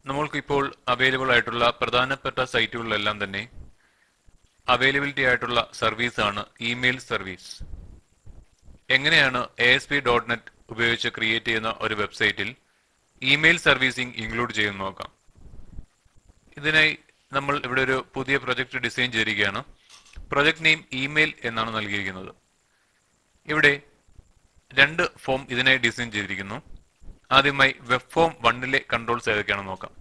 നമ്മൾക്ക് ഇപ്പോൾ അവൈലബിൾ ആയിട്ടുള്ള പ്രധാനപ്പെട്ട സൈറ്റുകളിലെല്ലാം തന്നെ അവൈലബിലിറ്റി ആയിട്ടുള്ള സർവീസ് ആണ് ഇമെയിൽ സർവീസ് എങ്ങനെയാണ് A S P dot net ഉപയോഗിച്ച് ക്രിയേറ്റ് ചെയ്യുന്ന ഒരു വെബ്സൈറ്റിൽ ഇമെയിൽ സർവീസിംഗ് ഇൻക്ലൂഡ് ചെയ്യുന്ന നോക്കാം ഇതിനായി നമ്മൾ ഇവിടെ ഒരു പുതിയ പ്രൊജക്ട് ഡിസൈൻ ചെയ്തിരിക്കുകയാണ് പ്രൊജക്ട് നെയിം ഇമെയിൽ എന്നാണ് നൽകിയിരിക്കുന്നത് ഇവിടെ രണ്ട് ഫോം ഇതിനായി ഡിസൈൻ ചെയ്തിരിക്കുന്നു ആദ്യമായി വെബ് ഫോം വണ്ണിലെ കൺട്രോൾസ് ഏതൊക്കെയാണെന്ന് നോക്കാം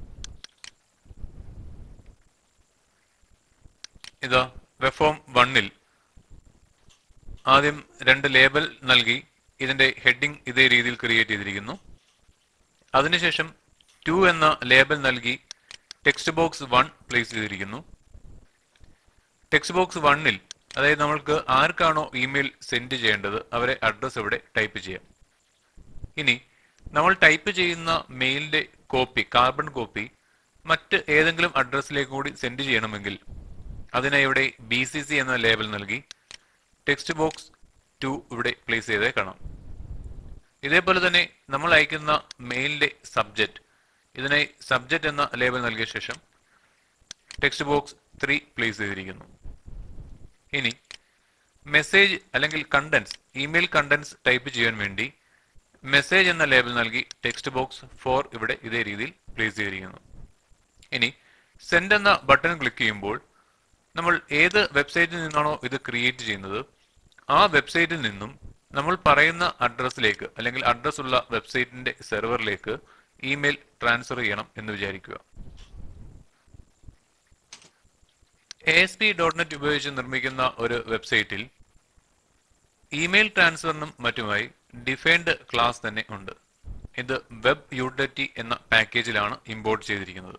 ഇതാ വെബ് ഫോം വണ്ണിൽ ആദ്യം രണ്ട് ലേബൽ നൽകി ഇതിന്റെ ഹെഡിംഗ് ഇതേ രീതിയിൽ ക്രിയേറ്റ് ചെയ്തിരിക്കുന്നു അതിനുശേഷം ടു എന്ന ലേബൽ നൽകി ടെക്സ്റ്റ് ബോക്സ് വൺ പ്ലേസ് ചെയ്തിരിക്കുന്നു ടെക്സ്റ്റ് ബോക്സ് വണ്ണിൽ അതായത് നമ്മൾക്ക് ആർക്കാണോ ഇമെയിൽ സെൻഡ് ചെയ്യേണ്ടത് അവരെ അഡ്രസ് ഇവിടെ ടൈപ്പ് ചെയ്യാം ഇനി നമ്മൾ ടൈപ്പ് ചെയ്യുന്ന മെയിലിന്റെ കോപ്പി കാർബൺ കോപ്പി മറ്റ് ഏതെങ്കിലും അഡ്രസ്സിലേക്ക് കൂടി സെൻഡ് ചെയ്യണമെങ്കിൽ അതിനായി ഇവിടെ ബി സി സി എന്ന ലേബൽ നൽകി ടെക്സ്റ്റ് ബോക്സ് ടു ഇവിടെ പ്ലേസ് ചെയ്തേ കാണാം ഇതേപോലെ തന്നെ നമ്മൾ അയക്കുന്ന മെയിലിന്റെ സബ്ജക്റ്റ് ഇതിനായി സബ്ജക്റ്റ് എന്ന ലേബൽ നൽകിയ ശേഷം ടെക്സ്റ്റ് ബോക്സ് ത്രീ പ്ലേസ് ചെയ്തിരിക്കുന്നു ഇനി മെസ്സേജ് അല്ലെങ്കിൽ കണ്ടൻസ് ഇമെയിൽ കണ്ടൻസ് ടൈപ്പ് ചെയ്യാൻ വേണ്ടി മെസ്സേജ് എന്ന ലേബൽ നൽകി ടെക്സ്റ്റ് ബോക്സ് ഫോർ ഇവിടെ ഇതേ രീതിയിൽ പ്ലേസ് ചെയ്തിരിക്കുന്നു ഇനി സെൻഡ് എന്ന ബട്ടൺ ക്ലിക്ക് ചെയ്യുമ്പോൾ നമ്മൾ ഏത് വെബ്സൈറ്റിൽ നിന്നാണോ ഇത് ക്രിയേറ്റ് ചെയ്യുന്നത് ആ വെബ്സൈറ്റിൽ നിന്നും നമ്മൾ പറയുന്ന അഡ്രസ്സിലേക്ക് അല്ലെങ്കിൽ അഡ്രസ് ഉള്ള വെബ്സൈറ്റിന്റെ സെർവറിലേക്ക് ഇമെയിൽ ട്രാൻസ്ഫർ ചെയ്യണം എന്ന് വിചാരിക്കുക A S P dot net ഉപയോഗിച്ച് നിർമ്മിക്കുന്ന ഒരു വെബ്സൈറ്റിൽ ഇമെയിൽ ട്രാൻസ്ഫറിനും മറ്റുമായി ഡിഫൈൻഡ് ക്ലാസ് തന്നെ ഉണ്ട് ഇത് വെബ് യൂട്ടിലിറ്റി എന്ന പാക്കേജിലാണ് ഇമ്പോർട്ട് ചെയ്തിരിക്കുന്നത്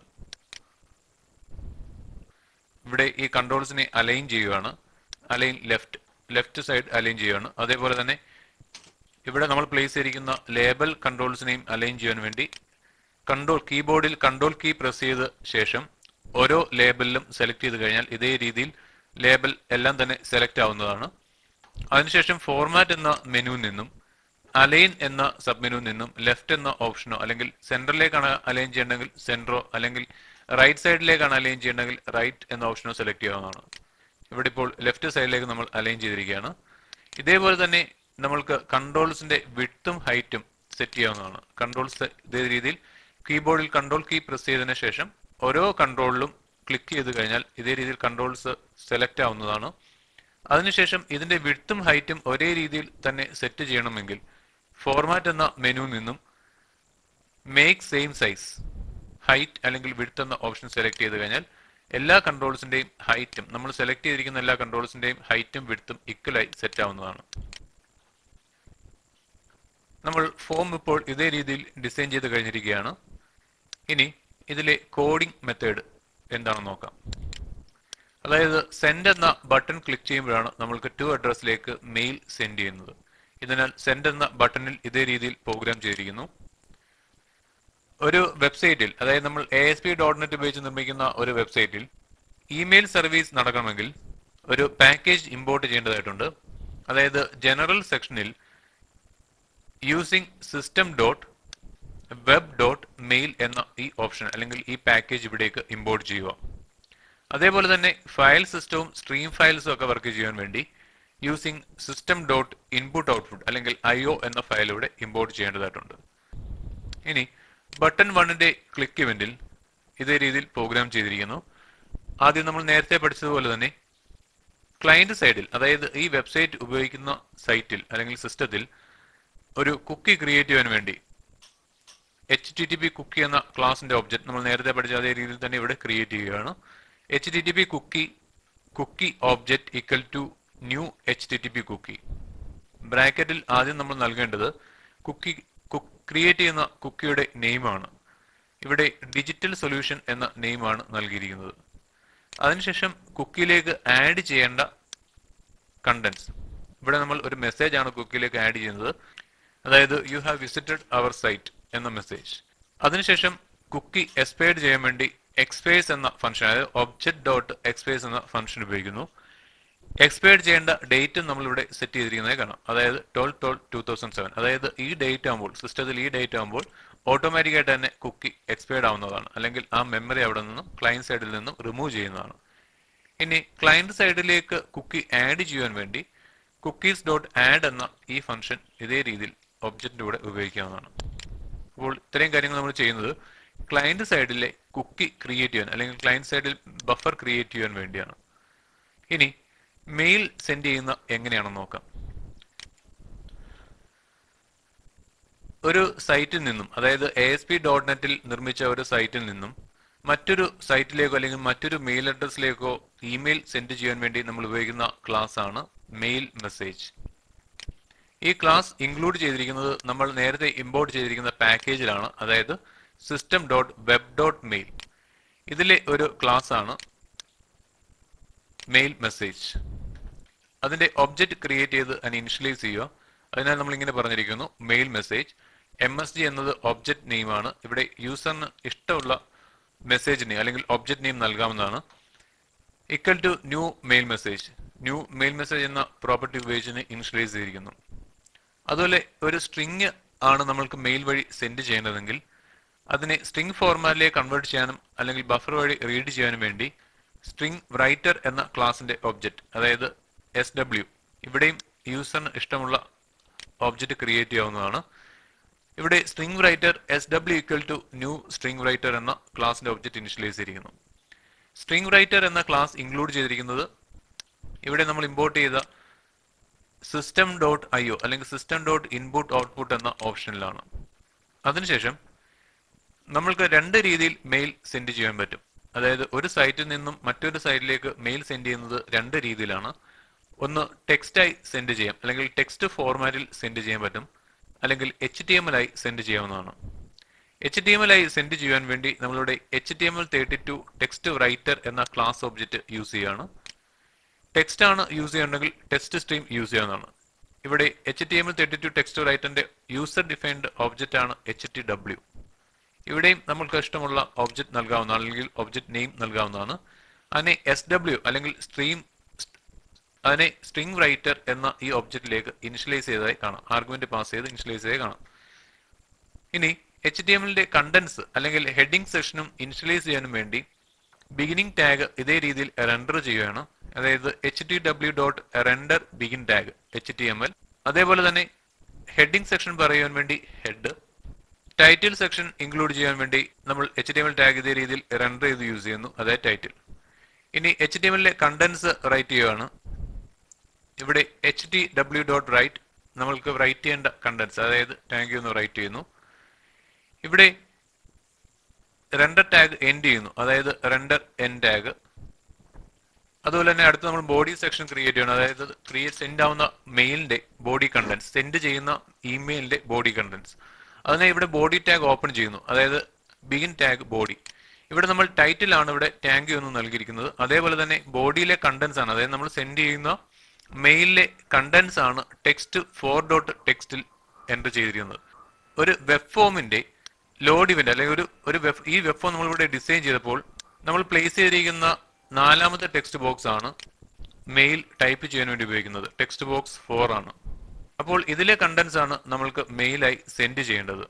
ഇവിടെ ഈ കൺട്രോൾസിനെ അലൈൻ ചെയ്യുകയാണ് align left left side align ചെയ്യുകയാണ് അതേപോലെ തന്നെ ഇവിടെ നമ്മൾ പ്ലേസ് ചെയ്തിരിക്കുന്ന ലേബൽ കൺട്രോൾസിനെയും അലൈൻ ചെയ്യാൻ വേണ്ടി കൺട്രോൾ കീബോർഡിൽ കൺട്രോൾ കീ പ്രസ് ചെയ്ത ശേഷം ഓരോ ലേബലിലും സെലക്ട് ചെയ്ത് കഴിഞ്ഞാൽ ഇതേ രീതിയിൽ ലേബൽ എല്ലാം തന്നെ സെലക്ട് ആവുന്നതാണ് അതിനുശേഷം ഫോർമാറ്റ് എന്ന മെനുവിൽ നിന്നും അലൈൻ എന്ന സബ് മെനുവിൽ നിന്നും ലെഫ്റ്റ് എന്ന ഓപ്ഷനോ അല്ലെങ്കിൽ സെന്ററിലേക്കാണ് അലൈൻ ചെയ്യണമെങ്കിൽ സെന്ററോ അല്ലെങ്കിൽ റൈറ്റ് സൈഡിലേക്കാണ് അലൈൻ ചെയ്യണമെങ്കിൽ റൈറ്റ് എന്ന ഓപ്ഷനോ സെലക്ട് ചെയ്യാവുന്നതാണ് ഇവിടെ ഇപ്പോൾ ലെഫ്റ്റ് സൈഡിലേക്ക് നമ്മൾ അലൈൻ ചെയ്തിരിക്കുകയാണ് ഇതേപോലെ തന്നെ നമ്മൾക്ക് കൺട്രോൾസിന്റെ വിട്ടും ഹൈറ്റും സെറ്റ് ചെയ്യാവുന്നതാണ് കൺട്രോൾസ് ഇതേ രീതിയിൽ കീബോർഡിൽ കൺട്രോൾ കീ പ്രസ് ചെയ്തതിനു ശേഷം ഓരോ കൺട്രോളിലും ക്ലിക്ക് ചെയ്ത് കഴിഞ്ഞാൽ ഇതേ രീതിയിൽ കൺട്രോൾസ് സെലക്ട് ആവുന്നതാണ് അതിനുശേഷം ഇതിന്റെ വിട്ടും ഹൈറ്റും ഒരേ രീതിയിൽ തന്നെ സെറ്റ് ചെയ്യണമെങ്കിൽ ഫോർമാറ്റ് എന്ന മെനുവിൽ നിന്നും മേക്ക് സെയിം സൈസ് ഹൈറ്റ് അല്ലെങ്കിൽ വിഡ്ത്ത് എന്ന ഓപ്ഷൻ സെലക്ട് ചെയ്ത് കഴിഞ്ഞാൽ എല്ലാ കൺട്രോൾസിന്റെയും ഹൈറ്റും നമ്മൾ സെലക്ട് ചെയ്തിരിക്കുന്ന എല്ലാ കൺട്രോൾസിന്റെയും ഹൈറ്റും വിഡ്ത്തും ഈക്വലായി സെറ്റ് ആവുന്നതാണ് നമ്മൾ ഫോം ഇപ്പോൾ ഇതേ രീതിയിൽ ഡിസൈൻ ചെയ്ത് കഴിഞ്ഞിരിക്കുകയാണ് ഇനി ഇതിലെ കോഡിംഗ് മെത്തേഡ് എന്താണെന്ന് നോക്കാം അതായത് സെൻഡ് എന്ന ബട്ടൺ ക്ലിക്ക് ചെയ്യുമ്പോഴാണ് നമ്മൾക്ക് ടു അഡ്രസ്സിലേക്ക് മെയിൽ സെൻഡ് ചെയ്യുന്നത് ഇതിനാൽ സെൻഡ് എന്ന ബട്ടണിൽ ഇതേ രീതിയിൽ പ്രോഗ്രാം ചെയ്തിരിക്കുന്നു ഒരു വെബ്സൈറ്റിൽ അതായത് നമ്മൾ A S P dot net ഉപയോഗിച്ച് നിർമ്മിക്കുന്ന ഒരു വെബ്സൈറ്റിൽ ഇമെയിൽ സർവീസ് നടക്കണമെങ്കിൽ ഒരു പാക്കേജ് ഇമ്പോർട്ട് ചെയ്യേണ്ടതായിട്ടുണ്ട് അതായത് ജനറൽ സെക്ഷനിൽ using system dot web dot mail എന്ന ഈ ഓപ്ഷൻ അല്ലെങ്കിൽ ഈ പാക്കേജ് ഇവിടേക്ക് ഇമ്പോർട്ട് ചെയ്യുക അതേപോലെ തന്നെ ഫയൽ സിസ്റ്റവും സ്ട്രീം ഫയൽസും ഒക്കെ വർക്ക് ചെയ്യാൻ വേണ്ടി using system dot input output അല്ലെങ്കിൽ ഐ ഒ എന്ന ഫയൽ ഇവിടെ ഇമ്പോർട്ട് ചെയ്യേണ്ടതായിട്ടുണ്ട് ഇനി ബട്ടൺ വണ്ണിന്റെ ക്ലിക്ക് ഇവന്റിൽ ഇതേ രീതിയിൽ പ്രോഗ്രാം ചെയ്തിരിക്കുന്നു ആദ്യം നമ്മൾ നേരത്തെ പഠിച്ചതുപോലെ തന്നെ ക്ലയന്റ് സൈഡിൽ അതായത് ഈ വെബ്സൈറ്റ് ഉപയോഗിക്കുന്ന സൈറ്റിൽ അല്ലെങ്കിൽ സിസ്റ്റത്തിൽ ഒരു കുക്കി ക്രിയേറ്റ് ചെയ്യാൻ വേണ്ടി H T T P cookie എന്ന ക്ലാസിന്റെ ഒബ്ജക്ട് നമ്മൾ നേരത്തെ പഠിച്ച അതേ രീതിയിൽ തന്നെ ഇവിടെ ക്രിയേറ്റ് ചെയ്യുകയാണ് H T T P cookie cookie object equal to new H T T P cookie ബ്രാക്കറ്റിൽ ആദ്യം നമ്മൾ നൽകേണ്ടത് കുക്കി ക്രിയേറ്റ് ചെയ്യുന്ന കുക്കിയുടെ നെയിമാണ് ഇവിടെ ഡിജിറ്റൽ സൊല്യൂഷൻ എന്ന നെയിമാണ് നൽകിയിരിക്കുന്നത് അതിനുശേഷം കുക്കിയിലേക്ക് ആഡ് ചെയ്യേണ്ട കണ്ടന്റ്സ് ഇവിടെ നമ്മൾ ഒരു മെസ്സേജ് ആണ് കുക്കിയിലേക്ക് ആഡ് ചെയ്യുന്നത് അതായത് you have visited our site എന്ന മെസ്സേജ് അതിനുശേഷം കുക്കി എക്സ്പയർഡ് ചെയ്യാൻ വേണ്ടി എക്സ്പേഴ്സ് എന്ന ഫംഗ്ഷൻ അതായത് ഒബ്ജക്ട് ഡോട്ട് എക്സ്പേഴ്സ് എന്ന ഫംഗ്ഷൻ ഉപയോഗിക്കുന്നു എക്സ്പയർഡ് ചെയ്യേണ്ട ഡേറ്റ് നമ്മൾ ഇവിടെ സെറ്റ് ചെയ്തിരിക്കുന്നത് കാണാം അതായത് twelve twelve two thousand seven അതായത് ഈ ഡേറ്റ് ആകുമ്പോൾ സിസ്റ്റത്തിൽ ഈ ഡേറ്റ് ആകുമ്പോൾ ഓട്ടോമാറ്റിക്കായിട്ട് തന്നെ കുക്കി എക്സ്പയർഡ് ആവുന്നതാണ് അല്ലെങ്കിൽ ആ മെമ്മറി അവിടെ നിന്നും ക്ലയന്റ് സൈഡിൽ നിന്നും റിമൂവ് ചെയ്യുന്നതാണ് ഇനി ക്ലയന്റ് സൈഡിലേക്ക് കുക്കി ആഡ് ചെയ്യാൻ വേണ്ടി കുക്കീസ് ഡോട്ട് ആഡ് എന്ന ഈ ഫംഗ്ഷൻ ഇതേ രീതിയിൽ ഒബ്ജക്റ്റിന്റെ കൂടെ ഉപയോഗിക്കാവുന്നതാണ് അപ്പോൾ ഇത്രയും കാര്യങ്ങൾ നമ്മൾ ചെയ്യുന്നത് ക്ലയന്റ് സൈഡിലെ കുക്കി ക്രിയേറ്റ് ചെയ്യാൻ അല്ലെങ്കിൽ ക്ലയന്റ് സൈഡിൽ ബഫർ ക്രിയേറ്റ് ചെയ്യാൻ വേണ്ടിയാണ് ഇനി മെയിൽ സെൻഡ് ചെയ്യുന്ന എങ്ങനെയാണെന്ന് നോക്കാം ഒരു സൈറ്റിൽ നിന്നും അതായത് എ എസ് പി ഡോട്ട് നെറ്റിൽ നിർമ്മിച്ച ഒരു സൈറ്റിൽ നിന്നും മറ്റൊരു സൈറ്റിലേക്കോ അല്ലെങ്കിൽ മറ്റൊരു മെയിൽ അഡ്രസ്സിലേക്കോ ഇമെയിൽ സെൻഡ് ചെയ്യാൻ വേണ്ടി നമ്മൾ ഉപയോഗിക്കുന്ന ക്ലാസ് ആണ് മെയിൽ മെസ്സേജ് ഈ ക്ലാസ് ഇൻക്ലൂഡ് ചെയ്തിരിക്കുന്നത് നമ്മൾ നേരത്തെ ഇമ്പോർട്ട് ചെയ്തിരിക്കുന്ന പാക്കേജിലാണ് അതായത് system dot web dot mail ഇതിലെ ഒരു ക്ലാസ് ആണ് മെയിൽ മെസ്സേജ് അതിന്റെ ഒബ്ജക്റ്റ് ക്രിയേറ്റ് ചെയ്ത് അതിനെ ഇനിഷ്യലൈസ് ചെയ്യുക അതിനാൽ നമ്മൾ ഇങ്ങനെ പറഞ്ഞിരിക്കുന്നു mail message M S G എന്നത് ഒബ്ജക്റ്റ് നെയിം ആണ് ഇവിടെ യൂസറിന് ഇഷ്ടമുള്ള മെസ്സേജ് നെയിം അല്ലെങ്കിൽ ഒബ്ജക്റ്റ് നെയിം നൽകാവുന്നതാണ് equal to new mail message new mail message എന്ന പ്രോപ്പർട്ടി ഉപയോഗിച്ച് ഇനിഷ്യലൈസ് ചെയ്തിരിക്കുന്നു അതുപോലെ ഒരു സ്ട്രിങ് ആണ് നമ്മൾക്ക് മെയിൽ വഴി സെൻഡ് ചെയ്യേണ്ടതെങ്കിൽ അതിനെ സ്ട്രിംഗ് ഫോർമാറ്റിലേക്ക് കൺവേർട്ട് ചെയ്യാനും അല്ലെങ്കിൽ ബഫർ വഴി റീഡ് ചെയ്യാനും വേണ്ടി സ്ട്രിംഗ് റൈറ്റർ എന്ന ക്ലാസിന്റെ ഒബ്ജക്റ്റ് അതായത് എസ് ഡബ്ല്യു ഇവിടെയും യൂസറിന് ഇഷ്ടമുള്ള ഒബ്ജക്റ്റ് ക്രിയേറ്റ് ചെയ്യാവുന്നതാണ് ഇവിടെ string writer S W equal to new string writer എന്ന ക്ലാസിന്റെ ഒബ്ജക്റ്റ് ഇനിഷ്യലൈസ് ചെയ്തിരിക്കുന്നു സ്ട്രിംഗ് റൈറ്റർ എന്ന ക്ലാസ് ഇൻക്ലൂഡ് ചെയ്തിരിക്കുന്നത് ഇവിടെ നമ്മൾ ഇമ്പോർട്ട് ചെയ്ത സിസ്റ്റം ഡോട്ട് ഐ ഒ അല്ലെങ്കിൽ സിസ്റ്റം ഡോട്ട് ഇൻപുട്ട് ഔട്ട്പുട്ട് എന്ന ഓപ്ഷനിലാണ് അതിനുശേഷം നമ്മൾക്ക് രണ്ട് രീതിയിൽ മെയിൽ സെൻഡ് ചെയ്യാൻ പറ്റും അതായത് ഒരു സൈറ്റിൽ നിന്നും മറ്റൊരു സൈറ്റിലേക്ക് മെയിൽ സെൻഡ് ചെയ്യുന്നത് രണ്ട് രീതിയിലാണ് ഒന്ന് ടെക്സ്റ്റായി സെൻഡ് ചെയ്യാം അല്ലെങ്കിൽ ടെക്സ്റ്റ് ഫോർമാറ്റിൽ സെൻഡ് ചെയ്യാൻ പറ്റും അല്ലെങ്കിൽ എച്ച് ടി എം എൽ ആയി സെൻഡ് ചെയ്യാവുന്നതാണ് എച്ച് ടി എം എൽ ആയി സെൻഡ് ചെയ്യാൻ വേണ്ടി നമ്മളുടെ H T M L thirty two text writer എന്ന ക്ലാസ് ഒബ്ജക്റ്റ് യൂസ് ചെയ്യുകയാണ് ടെക്സ്റ്റ് ആണ് യൂസ് ചെയ്യുന്നുണ്ടെങ്കിൽ ടെക്സ്റ്റ് സ്ട്രീം യൂസ് ചെയ്യാവുന്നതാണ് ഇവിടെ H T M L thirty two text റൈറ്ററിന്റെ യൂസർ ഡിഫൈൻഡ് ഒബ്ജക്റ്റ് ആണ് എച്ച് ടി ഡബ്ല്യു ഇവിടെയും നമ്മൾക്ക് ഇഷ്ടമുള്ള ഒബ്ജക്റ്റ് നൽകാവുന്നതാണ് അല്ലെങ്കിൽ ഒബ്ജക്റ്റ് നെയിം നൽകാവുന്നതാണ് അതിനെ എസ് ഡബ്ല്യു അല്ലെങ്കിൽ സ്ട്രീം അതിനെ സ്ട്രിംഗ് റൈറ്റർ എന്ന ഈ ഒബ്ജക്റ്റിലേക്ക് ഇനിഷ്യലൈസ് ചെയ്തതായി കാണാം ആർഗ്യുമെന്റ് പാസ് ചെയ്ത് ഇനിഷ്യലൈസ് ചെയ്ത് കാണാം ഇനി എച്ച് ടി എമ്മിന്റെ കണ്ടൻസ് അല്ലെങ്കിൽ ഹെഡിംഗ് സെക്ഷനും ഇനിഷ്യലൈസ് ചെയ്യാനും വേണ്ടി ബിഗിനിങ് ടാഗ് ഇതേ രീതിയിൽ റെൻഡർ ചെയ്യുകയാണ് അതായത് H T W dot render begin tag H T M L അതേപോലെ തന്നെ ഹെഡിംഗ് സെക്ഷൻ പറയാൻ വേണ്ടി ഹെഡ് ടൈറ്റിൽ സെക്ഷൻ ഇൻക്ലൂഡ് ചെയ്യാൻ വേണ്ടി നമ്മൾ H T M L tag ഇതേ രീതിയിൽ റെൻഡർ ചെയ്ത് യൂസ് ചെയ്യുന്നു അതായത് ടൈറ്റിൽ ഇനി എച്ച് ടി എം എല്ലിലെ കണ്ടൻസ് റൈറ്റ് ചെയ്യുകയാണ് ഇവിടെ H T W dot write നമ്മൾക്ക് റൈറ്റ് ചെയ്യേണ്ട കണ്ടൻസ് അതായത് ടാഗ് എന്ന് റൈറ്റ് ചെയ്യുന്നു ഇവിടെ റെൻഡർ ടാഗ് എൻഡ് ചെയ്യുന്നു അതായത് റെൻഡർ എൻ ടാഗ് അതുപോലെ തന്നെ അടുത്ത് നമ്മൾ ബോഡി സെക്ഷൻ ക്രിയേറ്റ് ചെയ്യണം അതായത് ക്രിയേറ്റ് സെൻഡ് ആവുന്ന മെയിലിന്റെ ബോഡി കണ്ടൻസ് സെൻഡ് ചെയ്യുന്ന ഇമെയിലിന്റെ ബോഡി കണ്ടൻസ് അതിനെ ഇവിടെ ബോഡി ടാഗ് ഓപ്പൺ ചെയ്യുന്നു അതായത് ബിഗിൻ ടാഗ് ബോഡി ഇവിടെ നമ്മൾ ടൈറ്റിൽ ആണ് ഇവിടെ ടാഗ് എന്ന് നൽകിയിരിക്കുന്നത് അതേപോലെ തന്നെ ബോഡിയിലെ കണ്ടൻസ് ആണ് അതായത് നമ്മൾ സെൻഡ് ചെയ്യുന്ന മെയിലിലെ കണ്ടൻസ് ആണ് ടെക്സ്റ്റ് ഫോർ ഡോട്ട് ടെക്സ്റ്റിൽ എൻ്റർ ചെയ്തിരിക്കുന്നത് ഒരു വെബ് ഫോമിന്റെ ലോഡ് ഇവന്റ് അല്ലെങ്കിൽ ഒരു ഒരു വെബ് ഈ വെബ് ഫോം നമ്മളിവിടെ ഡിസൈൻ ചെയ്തപ്പോൾ നമ്മൾ പ്ലേസ് ചെയ്തിരിക്കുന്ന നാലാമത്തെ ടെക്സ്റ്റ് ബോക്സ് ആണ് മെയിൽ ടൈപ്പ് ചെയ്യാൻ വേണ്ടി ഉപയോഗിക്കുന്നത് ടെക്സ്റ്റ് ബോക്സ് ഫോർ ആണ് അപ്പോൾ ഇതിലെ കണ്ടൻസ് ആണ് നമ്മൾക്ക് മെയിലായി സെൻഡ് ചെയ്യേണ്ടത്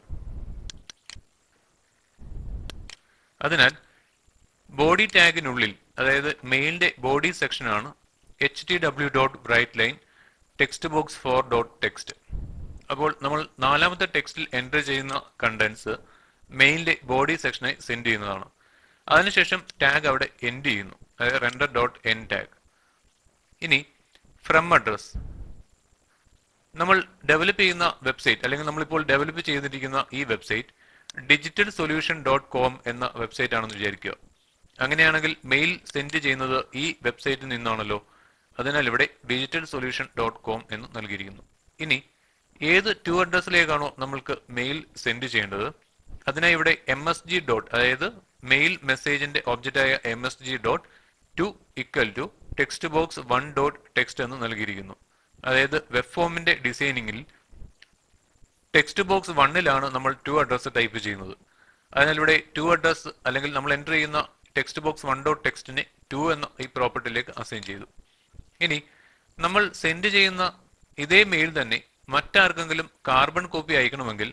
അതിനാൽ ബോഡി ടാഗിനുള്ളിൽ അതായത് മെയിലിന്റെ ബോഡി സെക്ഷൻ ആണ് H T W dot write line text box four dot text അപ്പോൾ നമ്മൾ നാലാമത്തെ ടെക്സ്റ്റിൽ എൻ്റർ ചെയ്യുന്ന കണ്ടൻസ് മെയിലിന്റെ ബോഡി സെക്ഷനായി സെൻഡ് ചെയ്യുന്നതാണ് അതിനുശേഷം ടാഗ് അവിടെ എൻഡ് ചെയ്യുന്നു അതായത് റെൻഡർ ഡോട്ട് എൻ ടാഗ് ഇനി ഫ്രം അഡ്രസ് നമ്മൾ ഡെവലപ്പ് ചെയ്യുന്ന വെബ്സൈറ്റ് അല്ലെങ്കിൽ നമ്മളിപ്പോൾ ഡെവലപ്പ് ചെയ്തിരിക്കുന്ന ഈ website digital solution dot com എന്ന വെബ്സൈറ്റ് ആണെന്ന് വിചാരിക്കുക അങ്ങനെയാണെങ്കിൽ മെയിൽ സെൻഡ് ചെയ്യുന്നത് ഈ വെബ്സൈറ്റിൽ നിന്നാണല്ലോ അതിനാൽ ഇവിടെ ഡിജിറ്റൽ സൊല്യൂഷൻ ഡോട്ട് കോം എന്ന് നൽകിയിരിക്കുന്നു ഇനി ഏത് ടു അഡ്രസ്സിലേക്കാണോ നമ്മൾക്ക് മെയിൽ സെൻഡ് ചെയ്യേണ്ടത് അതിനായി ഇവിടെ എം എസ് ജി ഡോട്ട് അതായത് മെയിൽ മെസ്സേജിന്റെ ഒബ്ജക്റ്റായ M S G dot to equal to text box one dot text എന്ന് നൽകിയിരിക്കുന്നു അതായത് വെബ് ഫോമിന്റെ ഡിസൈനിങ്ങിൽ ടെക്സ്റ്റ് ബോക്സ് വണ്ണിലാണ് നമ്മൾ ടു അഡ്രസ് ടൈപ്പ് ചെയ്യുന്നത് അതിനാൽ ഇവിടെ ടു അഡ്രസ് അല്ലെങ്കിൽ നമ്മൾ എൻ്റർ ചെയ്യുന്ന ടെക്സ്റ്റ് ബോക്സ് വൺ ഡോട്ട് ടെക്സ്റ്റിനെ ടു എന്ന ഈ പ്രോപ്പർട്ടിയിലേക്ക് അസൈൻ ചെയ്തു ഇനി നമ്മൾ സെൻഡ് ചെയ്യുന്ന ഇതേ മെയിൽ തന്നെ മറ്റാർക്കെങ്കിലും കാർബൺ കോപ്പി അയക്കണമെങ്കിൽ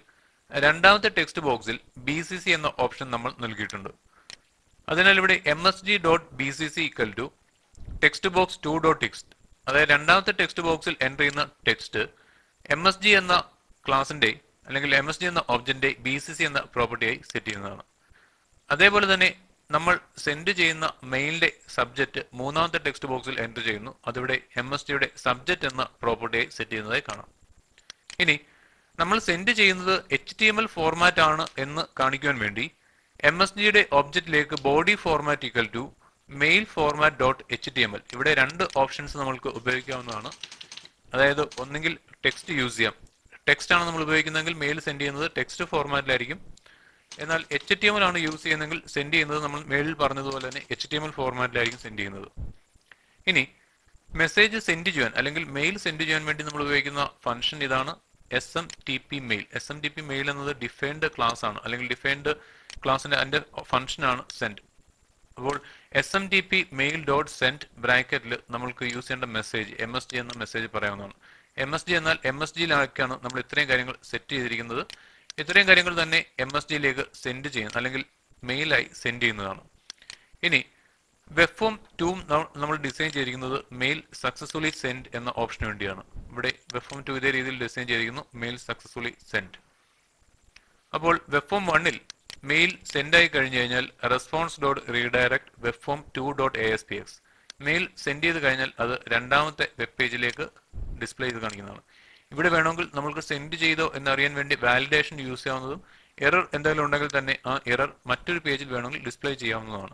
രണ്ടാമത്തെ ടെക്സ്റ്റ് ബോക്സിൽ ബി സി സി എന്ന ഓപ്ഷൻ നമ്മൾ നൽകിയിട്ടുണ്ട് അതിനാൽ ഇവിടെ M S G dot B C C equal to text box two dot text അതായത് രണ്ടാമത്തെ ടെക്സ്റ്റ് ബോക്സിൽ എൻ്റർ ചെയ്യുന്ന ടെക്സ്റ്റ് എം എസ് ജി എന്ന ക്ലാസിന്റെ അല്ലെങ്കിൽ എം എസ് ജി എന്ന ഒബ്ജക്റ്റിന്റെ ബി സി സി എന്ന പ്രോപ്പർട്ടിയായി സെറ്റ് ചെയ്യുന്നതാണ് അതേപോലെ തന്നെ നമ്മൾ സെൻഡ് ചെയ്യുന്ന മെയിലിന്റെ സബ്ജക്റ്റ് മൂന്നാമത്തെ ടെക്സ്റ്റ് ബോക്സിൽ എൻ്റർ ചെയ്യുന്നു അതിവിടെ എം എസ് ജിയുടെ സബ്ജക്റ്റ് എന്ന പ്രോപ്പർട്ടിയായി സെറ്റ് ചെയ്യുന്നതായി കാണാം ഇനി നമ്മൾ സെൻഡ് ചെയ്യുന്നത് H T M L format ആണ് എന്ന് കാണിക്കുവാൻ വേണ്ടി എം എസ് ജിയുടെ ഒബ്ജക്റ്റിലേക്ക് body format equal to mail format dot H T M L ഇവിടെ രണ്ട് ഓപ്ഷൻസ് നമ്മൾക്ക് ഉപയോഗിക്കാവുന്നതാണ് അതായത് ഒന്നെങ്കിൽ ടെക്സ്റ്റ് യൂസ് ചെയ്യാം ടെക്സ്റ്റ് ആണ് നമ്മൾ ഉപയോഗിക്കുന്നതെങ്കിൽ മെയിൽ സെൻഡ് ചെയ്യുന്നത് ടെക്സ്റ്റ് ഫോർമാറ്റിലായിരിക്കും എന്നാൽ എച്ച് ടി എം എൽ ആണ് യൂസ് ചെയ്യുന്നതെങ്കിൽ സെൻഡ് ചെയ്യുന്നത് നമ്മൾ മെയിലിൽ പറഞ്ഞതുപോലെ തന്നെ എച്ച് ടി എം എൽ ഫോർമാറ്റിലായിരിക്കും സെൻഡ് ചെയ്യുന്നത് ഇനി മെസ്സേജ് സെൻഡ് ചെയ്യാൻ അല്ലെങ്കിൽ മെയിൽ സെൻഡ് ചെയ്യാൻ വേണ്ടി നമ്മൾ ഉപയോഗിക്കുന്ന ഫംഗ്ഷൻ ഇതാണ് S M T P mail S M T P mail എന്നത് ഡിഫൈൻഡ് ക്ലാസ് ആണ് അല്ലെങ്കിൽ ഡിഫൈൻഡ് ക്ലാസിന്റെ അതിന്റെ ഫംഗ്ഷൻ ആണ് സെൻഡ് അപ്പോൾ S M T P mail dot send ബ്രാക്കറ്റിൽ നമ്മൾക്ക് യൂസ് ചെയ്യേണ്ട മെസ്സേജ് എം എസ് ജി എന്ന മെസ്സേജ് പറയാവുന്നതാണ് എം എസ് ജി എന്നാൽ എം എസ് ജിയിലേക്കാണ് നമ്മൾ ഇത്രയും കാര്യങ്ങൾ സെറ്റ് ചെയ്തിരിക്കുന്നത് ഇത്രയും കാര്യങ്ങൾ തന്നെ എം എസ് ജിയിലേക്ക് സെൻഡ് ചെയ്യുന്ന അല്ലെങ്കിൽ മെയിലായി സെൻഡ് ചെയ്യുന്നതാണ് ഇനി വെബ് ഫോം ടു നമ്മൾ ഡിസൈൻ ചെയ്തിരിക്കുന്നത് മെയിൽ സക്സസ്ഫുള്ളി സെൻഡ് എന്ന ഓപ്ഷന് വേണ്ടിയാണ് ഇവിടെ വെബ് ഫോം ടു ഇതേ രീതിയിൽ ഡിസൈൻ ചെയ്തിരിക്കുന്നു മെയിൽ സക്സസ്ഫുള്ളി സെൻഡ് അപ്പോൾ വെബ് ഫോം വണ്ണിൽ മെയിൽ സെൻഡ് ആയി കഴിഞ്ഞു കഴിഞ്ഞാൽ response dot redirect web form two dot A S P X mail send ചെയ്ത് കഴിഞ്ഞാൽ അത് രണ്ടാമത്തെ വെബ് പേജിലേക്ക് ഡിസ്പ്ലേ ചെയ്ത് കാണിക്കുന്നതാണ് ഇവിടെ വേണമെങ്കിൽ നമ്മൾക്ക് സെൻഡ് ചെയ്തോ എന്നറിയാൻ വേണ്ടി വാലിഡേഷൻ യൂസ് ചെയ്യാവുന്നതും എറർ എന്തെങ്കിലും ഉണ്ടെങ്കിൽ തന്നെ ആ എറർ മറ്റൊരു പേജിൽ വേണമെങ്കിൽ ഡിസ്പ്ലേ ചെയ്യാവുന്നതാണ്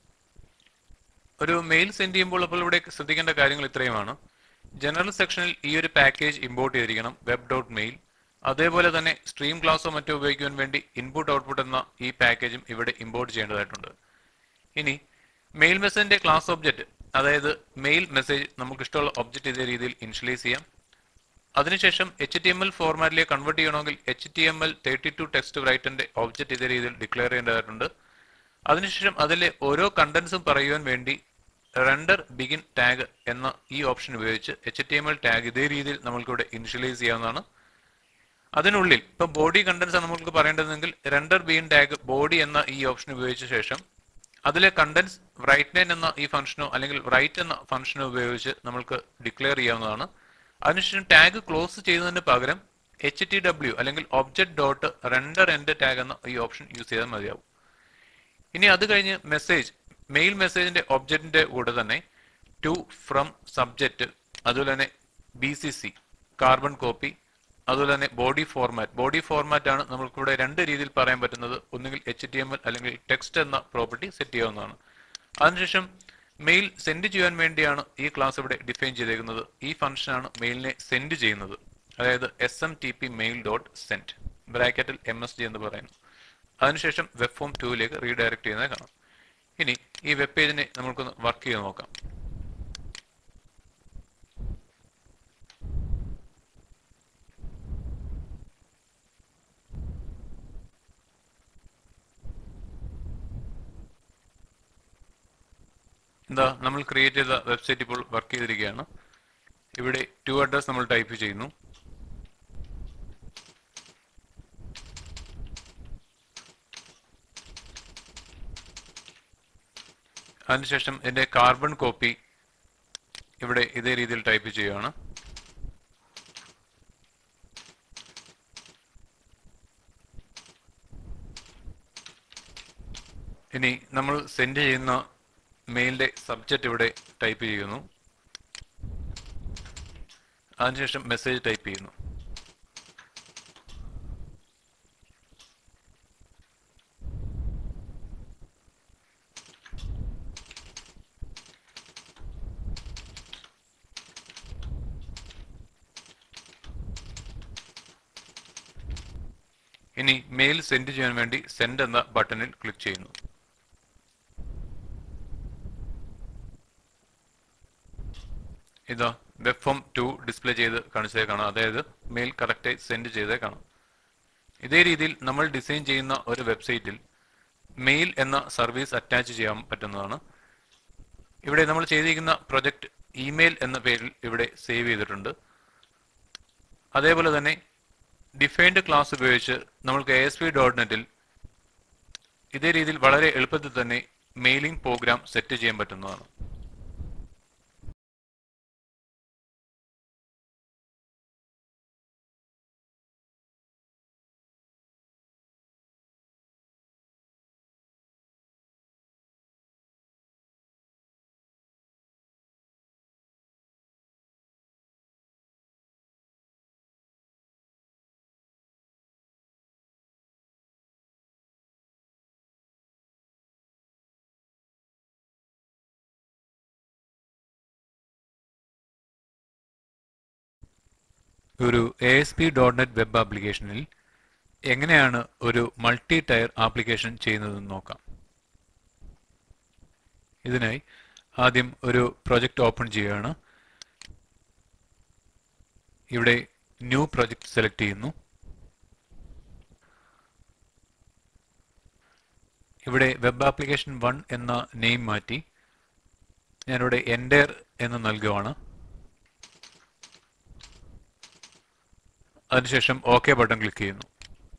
ഒരു മെയിൽ സെൻഡ് ചെയ്യുമ്പോൾ അപ്പോൾ ഇവിടെ ശ്രദ്ധിക്കേണ്ട കാര്യങ്ങൾ ഇത്രയുമാണ് ജനറൽ സെക്ഷനിൽ ഈ ഒരു പാക്കേജ് ഇമ്പോർട്ട് ചെയ്തിരിക്കണം വെബ് ഡോട്ട് മെയിൽ അതേപോലെ തന്നെ സ്ട്രീം ക്ലാസ്സോ മറ്റോ ഉപയോഗിക്കുവാൻ വേണ്ടി ഇൻപുട്ട് ഔട്ട്പുട്ട് എന്ന ഈ പാക്കേജും ഇവിടെ ഇമ്പോർട്ട് ചെയ്യേണ്ടതായിട്ടുണ്ട് ഇനി മെയിൽ മെസ്സേജിന്റെ ക്ലാസ് ഒബ്ജക്റ്റ് അതായത് മെയിൽ മെസ്സേജ് നമുക്ക് ഇഷ്ടമുള്ള ഒബ്ജക്റ്റ് ഇതേ രീതിയിൽ ഇനിഷ്യലൈസ് ചെയ്യാം അതിനുശേഷം എച്ച് ടി എം എൽ ഫോർമാറ്റിലേക്ക് കൺവേർട്ട് ചെയ്യണമെങ്കിൽ H T M L thirty two text റൈറ്ററിന്റെ ഒബ്ജക്റ്റ് ഇതേ രീതിയിൽ ഡിക്ലെയർ ചെയ്യേണ്ടതായിട്ടുണ്ട് അതിനുശേഷം അതിലെ ഓരോ കണ്ടന്റ്സും പറയുവാൻ വേണ്ടി റെൻഡർ ബിഗിൻ ടാഗ് എന്ന ഈ ഓപ്ഷൻ ഉപയോഗിച്ച് H T M L tag ഇതേ രീതിയിൽ നമ്മൾക്കിവിടെ ഇനിഷ്യലൈസ് ചെയ്യാവുന്നതാണ് അതിനുള്ളിൽ ഇപ്പൊ ബോഡി കണ്ടന്റ്സ് ആണ് നമുക്ക് പറയേണ്ടതെങ്കിൽ റെൻഡർ ബിഗിൻ ടാഗ് ബോഡി എന്ന ഈ ഓപ്ഷൻ ഉപയോഗിച്ച ശേഷം അതിലെ കണ്ടന്റ്സ് റൈറ്റ് നൈൻ എന്ന ഈ ഫംഗ്ഷനോ അല്ലെങ്കിൽ റൈറ്റ് എന്ന ഫംഗ്ഷനോ ഉപയോഗിച്ച് നമുക്ക് ഡിക്ലെയർ ചെയ്യാവുന്നതാണ് അതിനുശേഷം ടാഗ് ക്ലോസ് ചെയ്യുന്നതിന് പകരം എച്ച് ടി ഡബ്ല്യു അല്ലെങ്കിൽ object dot render end tag എന്ന ഈ ഓപ്ഷൻ യൂസ് ചെയ്താൽ മതിയാവും ഇനി അത് കഴിഞ്ഞ് മെസ്സേജ് മെയിൽ മെസ്സേജിന്റെ ഒബ്ജക്റ്റിന്റെ കൂടെ തന്നെ ടു ഫ്രം സബ്ജക്റ്റ് അതുപോലെ തന്നെ B C C carbon copy അതുപോലെ തന്നെ ബോഡി ഫോർമാറ്റ് ബോഡി ഫോർമാറ്റ് ആണ് നമുക്കിവിടെ രണ്ട് രീതിയിൽ പറയാൻ പറ്റുന്നത് ഒന്നുകിൽ എച്ച് ടി എം എൽ അല്ലെങ്കിൽ ടെക്സ്റ്റ് എന്ന പ്രോപ്പർട്ടി സെറ്റ് ചെയ്യാവുന്നതാണ് അതിനുശേഷം മെയിൽ സെൻഡ് ചെയ്യാൻ വേണ്ടിയാണ് ഈ ക്ലാസ് ഇവിടെ ഡിഫൈൻ ചെയ്തേക്കുന്നത് ഈ ഫംഗ്ഷനാണ് മെയിലിനെ സെൻഡ് ചെയ്യുന്നത് അതായത് S M T P mail dot send ബ്രാക്കറ്റിൽ എം എസ് ജി എന്ന് പറയുന്നു അതിനുശേഷം വെബ് ഫോം ടൂവിലേക്ക് റീഡയറക്ട് ചെയ്യുന്നത് കാണാം ഇനി ഈ വെബ് പേജിനെ നമുക്കൊന്ന് വർക്ക് ചെയ്ത് നോക്കാം എന്താ നമ്മൾ ക്രിയേറ്റ് ചെയ്ത വെബ്സൈറ്റ് ഇപ്പോൾ വർക്ക് ചെയ്തിരിക്കുകയാണ് ഇവിടെ ടു അഡ്രസ് നമ്മൾ ടൈപ്പ് ചെയ്യുന്നു അതിനുശേഷം ഇതിന്റെ കാർബൺ കോപ്പി ഇവിടെ ഇതേ രീതിയിൽ ടൈപ്പ് ചെയ്യുകയാണ് ഇനി നമ്മൾ സെൻഡ് ചെയ്യുന്ന മെയിലിന്റെ സബ്ജക്റ്റ് ഇവിടെ ടൈപ്പ് ചെയ്യുന്നു അതിനുശേഷം മെസ്സേജ് ടൈപ്പ് ചെയ്യുന്നു ഇനി മെയിൽ സെൻഡ് ചെയ്യാൻ വേണ്ടി സെൻഡ് എന്ന ബട്ടണിൽ ക്ലിക്ക് ചെയ്യുന്നു ഇതാ വെബ് ഫോം ടു ഡിസ്പ്ലേ ചെയ്ത് കാണിച്ചതേ കാണാം അതായത് മെയിൽ കറക്റ്റായി സെൻഡ് ചെയ്തേ കാണാം ഇതേ രീതിയിൽ നമ്മൾ ഡിസൈൻ ചെയ്യുന്ന ഒരു വെബ്സൈറ്റിൽ മെയിൽ എന്ന സർവീസ് അറ്റാച്ച് ചെയ്യാൻ പറ്റുന്നതാണ് ഇവിടെ നമ്മൾ ചെയ്തിരിക്കുന്ന പ്രൊജക്ട് ഇമെയിൽ എന്ന പേരിൽ ഇവിടെ സേവ് ചെയ്തിട്ടുണ്ട് അതേപോലെ തന്നെ ഡിഫൈൻഡ് ക്ലാസ് ഉപയോഗിച്ച് നമ്മൾക്ക് എ എസ് പി ഡോട്ട് നെറ്റിൽ ഇതേ രീതിയിൽ വളരെ എളുപ്പത്തിൽ തന്നെ മെയിലിംഗ് പ്രോഗ്രാം സെറ്റ് ചെയ്യാൻ പറ്റുന്നതാണ് ഒരു A S P dot net web ആപ്ലിക്കേഷനിൽ എങ്ങനെയാണ് ഒരു മൾട്ടി ടയർ ആപ്ലിക്കേഷൻ ചെയ്യുന്നതെന്ന് നോക്കാം ഇതിനായി ആദ്യം ഒരു പ്രൊജക്റ്റ് ഓപ്പൺ ചെയ്യുകയാണ് ഇവിടെ ന്യൂ പ്രൊജക്റ്റ് സെലക്ട് ചെയ്യുന്നു ഇവിടെ വെബ് ആപ്ലിക്കേഷൻ വൺ എന്ന നെയിം മാറ്റി ഞാനിവിടെ എൻഡർ എന്ന് നൽകുകയാണ് അതിനുശേഷം ഓക്കെ ബട്ടൺ ക്ലിക്ക് ചെയ്യുന്നു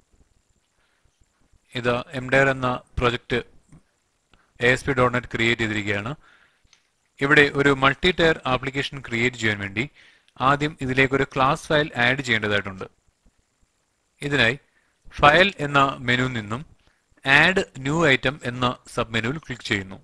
ഇത് എംഡയർ എന്ന project A S P dot net create ചെയ്തിരിക്കുകയാണ് ഇവിടെ ഒരു മൾട്ടി ടയർ ആപ്ലിക്കേഷൻ ക്രിയേറ്റ് ചെയ്യാൻ വേണ്ടി ആദ്യം ഇതിലേക്ക് ഒരു ക്ലാസ് ഫയൽ ആഡ് ചെയ്യേണ്ടതായിട്ടുണ്ട് ഇതിനായി ഫയൽ എന്ന മെനുവിൽ നിന്നും ആഡ് ന്യൂ ഐറ്റം എന്ന സബ് മെനുവിൽ ക്ലിക്ക് ചെയ്യുന്നു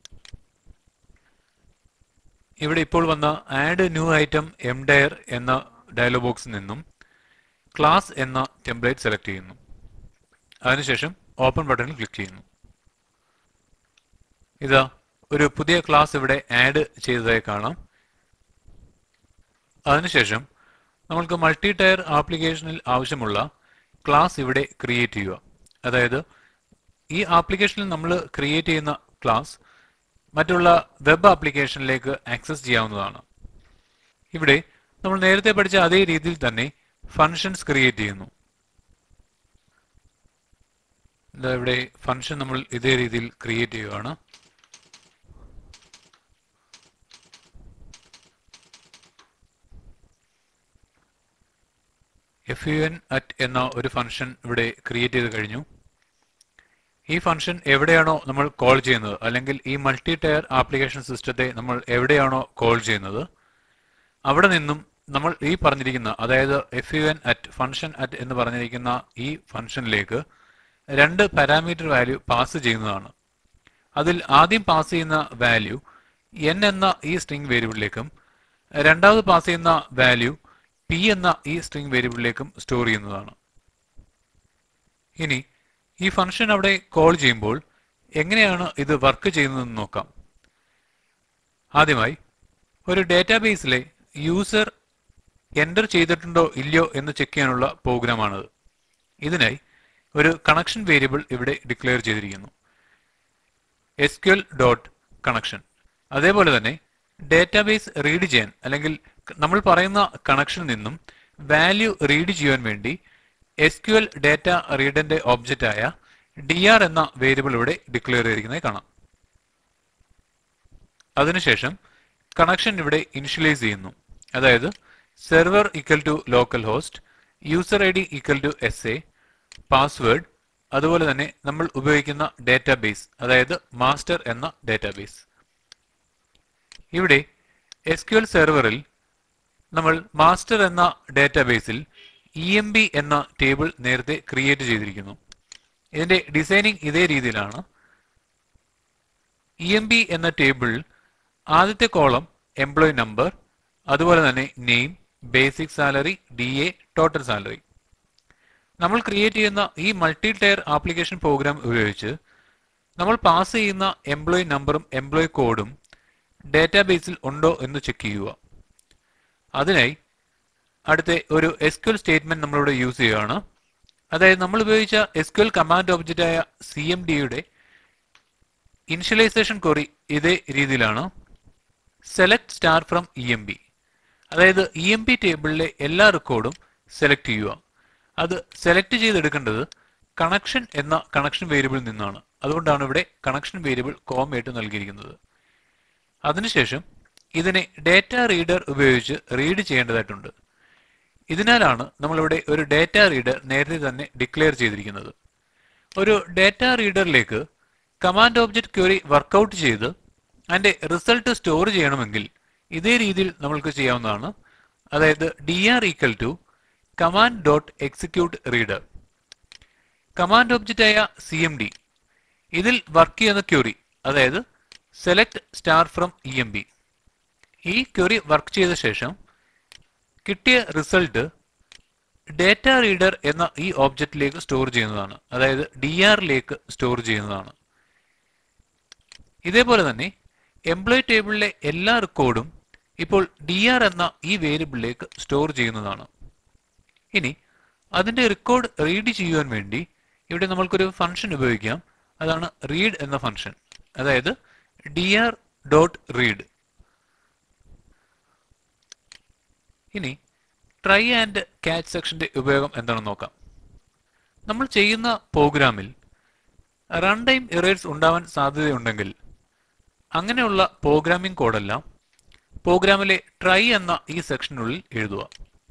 ഇവിടെ ഇപ്പോൾ വന്ന ആഡ് ന്യൂ ഐറ്റം എംഡയർ എന്ന ഡയലോഗ് ബോക്സിൽ നിന്നും ക്ലാസ് എന്ന ടെംപ്ലേറ്റ് സെലക്ട് ചെയ്യുന്നു അതിനുശേഷം ഓപ്പൺ ബട്ടണിൽ ക്ലിക്ക് ചെയ്യുന്നു ഇതാ ഒരു പുതിയ ക്ലാസ് ഇവിടെ ആഡ് ചെയ്തതായി കാണാം അതിനുശേഷം നമ്മൾക്ക് മൾട്ടി ടയർ ആപ്ലിക്കേഷനിൽ ആവശ്യമുള്ള ക്ലാസ് ഇവിടെ ക്രിയേറ്റ് ചെയ്യുക അതായത് ഈ ആപ്ലിക്കേഷനിൽ നമ്മൾ ക്രിയേറ്റ് ചെയ്യുന്ന ക്ലാസ് മറ്റുള്ള വെബ് ആപ്ലിക്കേഷനിലേക്ക് ആക്സസ് ചെയ്യാവുന്നതാണ് ഇവിടെ നമ്മൾ നേരത്തെ പഠിച്ച അതേ രീതിയിൽ തന്നെ ഫങ്ഷൻസ് ക്രിയേറ്റ് ചെയ്യുന്നു ഇതാ ഇവിടെ ഫങ്ഷൻ നമ്മൾ ഇതേ രീതിയിൽ ക്രിയേറ്റ് ചെയ്യുകയാണ് എഫ് യു എൻ അറ്റ് എന്ന ഒരു ഫംഗ്ഷൻ ഇവിടെ ക്രിയേറ്റ് ചെയ്ത് കഴിഞ്ഞു ഈ ഫംഗ്ഷൻ എവിടെയാണോ നമ്മൾ കോൾ ചെയ്യുന്നത് അല്ലെങ്കിൽ ഈ മൾട്ടി ടയർ ആപ്ലിക്കേഷൻ സിസ്റ്റത്തെ നമ്മൾ എവിടെയാണോ കോൾ ചെയ്യുന്നത് അവിടെ നിന്നും നമ്മൾ ഈ പറഞ്ഞിരിക്കുന്ന അതായത് F U N at function at എന്ന് പറഞ്ഞിരിക്കുന്ന ഈ ഫംഗ്ഷനിലേക്ക് രണ്ട് പാരാമീറ്റർ വാല്യൂ പാസ് ചെയ്യുന്നതാണ് അതിൽ ആദ്യം പാസ് ചെയ്യുന്ന വാല്യൂ എൻ എന്ന ഈ സ്ട്രിംഗ് വേരിയബിളിലേക്കും രണ്ടാമത് പാസ് ചെയ്യുന്ന വാല്യൂ പി എന്ന ഈ സ്ട്രിംഗ് വേരിയബിളിലേക്കും സ്റ്റോർ ചെയ്യുന്നതാണ് ഇനി ഈ ഫംഗ്ഷൻ അവിടെ കോൾ ചെയ്യുമ്പോൾ എങ്ങനെയാണ് ഇത് വർക്ക് ചെയ്യുന്നതെന്ന് നോക്കാം ആദ്യമായി ഒരു ഡേറ്റാബേസിലെ യൂസർ എൻ്റർ ചെയ്തിട്ടുണ്ടോ ഇല്ലയോ എന്ന് ചെക്ക് ചെയ്യാനുള്ള പ്രോഗ്രാമാണിത് ഇതിനായി ഒരു കണക്ഷൻ വേരിയബിൾ ഇവിടെ ഡിക്ലെയർ ചെയ്തിരിക്കുന്നു S Q L dot connection അതേപോലെ തന്നെ ഡേറ്റാബേസ് റീഡ് ചെയ്യാൻ അല്ലെങ്കിൽ നമ്മൾ പറയുന്ന കണക്ഷനിൽ നിന്നും വാല്യൂ റീഡ് ചെയ്യാൻ വേണ്ടി എസ് ക്യു എൽ ഡേറ്റ റീഡറിന്റെ ഒബ്ജക്റ്റ് ആയ ഡി ആർ എന്ന വേരിയബിൾ ഇവിടെ ഡിക്ലെയർ ചെയ്തിരിക്കുന്നത് കാണാം അതിനുശേഷം കണക്ഷൻ ഇവിടെ ഇനിഷ്യലൈസ് ചെയ്യുന്നു അതായത് server equal to local host user I D equal to S A password അതുപോലെ തന്നെ നമ്മൾ ഉപയോഗിക്കുന്ന ഡേറ്റാബേസ് അതായത് മാസ്റ്റർ എന്ന ഡേറ്റാബേസ് ഇവിടെ എസ് ക്യു എൽ സെർവറിൽ നമ്മൾ മാസ്റ്റർ എന്ന ഡേറ്റാബേസിൽ ഇ എം ബി എന്ന ടേബിൾ നേരത്തെ ക്രിയേറ്റ് ചെയ്തിരിക്കുന്നു ഇതിന്റെ ഡിസൈനിങ് ഇതേ രീതിയിലാണ് ഇ എം ബി എന്ന ടേബിളിൽ ആദ്യത്തെ കോളം എംപ്ലോയി നമ്പർ അതുപോലെ തന്നെ name basic salary D A total salary നമ്മൾ ക്രിയേറ്റ് ചെയ്യുന്ന ഈ മൾട്ടി ടയർ ആപ്ലിക്കേഷൻ പ്രോഗ്രാം ഉപയോഗിച്ച് നമ്മൾ പാസ് ചെയ്യുന്ന എംപ്ലോയി നമ്പറും എംപ്ലോയി കോഡും ഡേറ്റാബേസിൽ ഉണ്ടോ എന്ന് ചെക്ക് ചെയ്യുക അതിനായി അടുത്ത ഒരു എസ്ക്യുഎൽ സ്റ്റേറ്റ്മെന്റ് നമ്മളിവിടെ യൂസ് ചെയ്യുകയാണ് അതായത് നമ്മൾ ഉപയോഗിച്ച എസ്ക്യുഎൽ കമാൻഡ് ഒബ്ജക്റ്റ് ആയ സി എം ഡിയുടെ ഇനിഷ്യലൈസേഷൻ കൊറി ഇതേ രീതിയിലാണ് select star from E M B അതായത് ഇ എം ബി ടേബിളിലെ എല്ലാ റെക്കോർഡും സെലക്ട് ചെയ്യുക അത് സെലക്ട് ചെയ്തെടുക്കേണ്ടത് കണക്ഷൻ എന്ന കണക്ഷൻ വേരിയബിളിൽ നിന്നാണ് അതുകൊണ്ടാണ് ഇവിടെ കണക്ഷൻ വേരിയബിൾ കോമയായിട്ട് നൽകിയിരിക്കുന്നത് അതിനുശേഷം ഇതിനെ ഡേറ്റ റീഡർ ഉപയോഗിച്ച് റീഡ് ചെയ്യേണ്ടതായിട്ടുണ്ട് ഇതിനാലാണ് നമ്മളിവിടെ ഒരു ഡാറ്റ റീഡർ നേരത്തെ തന്നെ ഡിക്ലെയർ ചെയ്തിരിക്കുന്നത് ഒരു ഡാറ്റ റീഡറിലേക്ക് കമാൻഡ് ഓബ്ജക്റ്റ് ക്വറി വർക്കൗട്ട് ചെയ്ത് അതിന്റെ റിസൾട്ട് സ്റ്റോർ ചെയ്യണമെങ്കിൽ ഇതേ രീതിയിൽ നമ്മൾക്ക് ചെയ്യാവുന്നതാണ് അതായത് D R equal to command dot execute reader command object ആയ സി എം ഡി ഇതിൽ വർക്ക് ചെയ്യുന്ന ക്വറി അതായത് select star from E M B ഈ ക്വറി വർക്ക് ചെയ്ത ശേഷം കിട്ടിയ റിസൾട്ട് ഡാറ്റ റീഡർ എന്ന ഈ ഓബ്ജക്റ്റിലേക്ക് സ്റ്റോർ ചെയ്യുന്നതാണ് അതായത് ഡി ആറിലേക്ക് സ്റ്റോർ ചെയ്യുന്നതാണ് ഇതേപോലെ തന്നെ എംപ്ലോയി ടേബിളിലെ എല്ലാ റെക്കോർഡും ഇപ്പോൾ ഡി ആർ എന്ന ഈ വേരിയബിളിലേക്ക് സ്റ്റോർ ചെയ്യുന്നതാണ് ഇനി അതിന്റെ റെക്കോർഡ് റീഡ് ചെയ്യുവാൻ വേണ്ടി ഇവിടെ നമ്മൾക്കൊരു ഫംഗ്ഷൻ ഉപയോഗിക്കാം അതാണ് റീഡ് എന്ന ഫംഗ്ഷൻ അതായത് ഡി ആർ ഡോട്ട് റീഡ് ഇനി ട്രൈ ആൻഡ് ക്യാച്ച് സെക്ഷന്റെ ഉപയോഗം എന്താണെന്ന് നോക്കാം നമ്മൾ ചെയ്യുന്ന പ്രോഗ്രാമിൽ റൺ ടൈം എറേഴ്സ് ഉണ്ടാവാൻ സാധ്യതയുണ്ടെങ്കിൽ അങ്ങനെയുള്ള പ്രോഗ്രാമിംഗ് കോഡെല്ലാം പ്രോഗ്രാമിലെ ട്രൈ എന്ന ഈ സെക്ഷനുള്ളിൽ എഴുതുക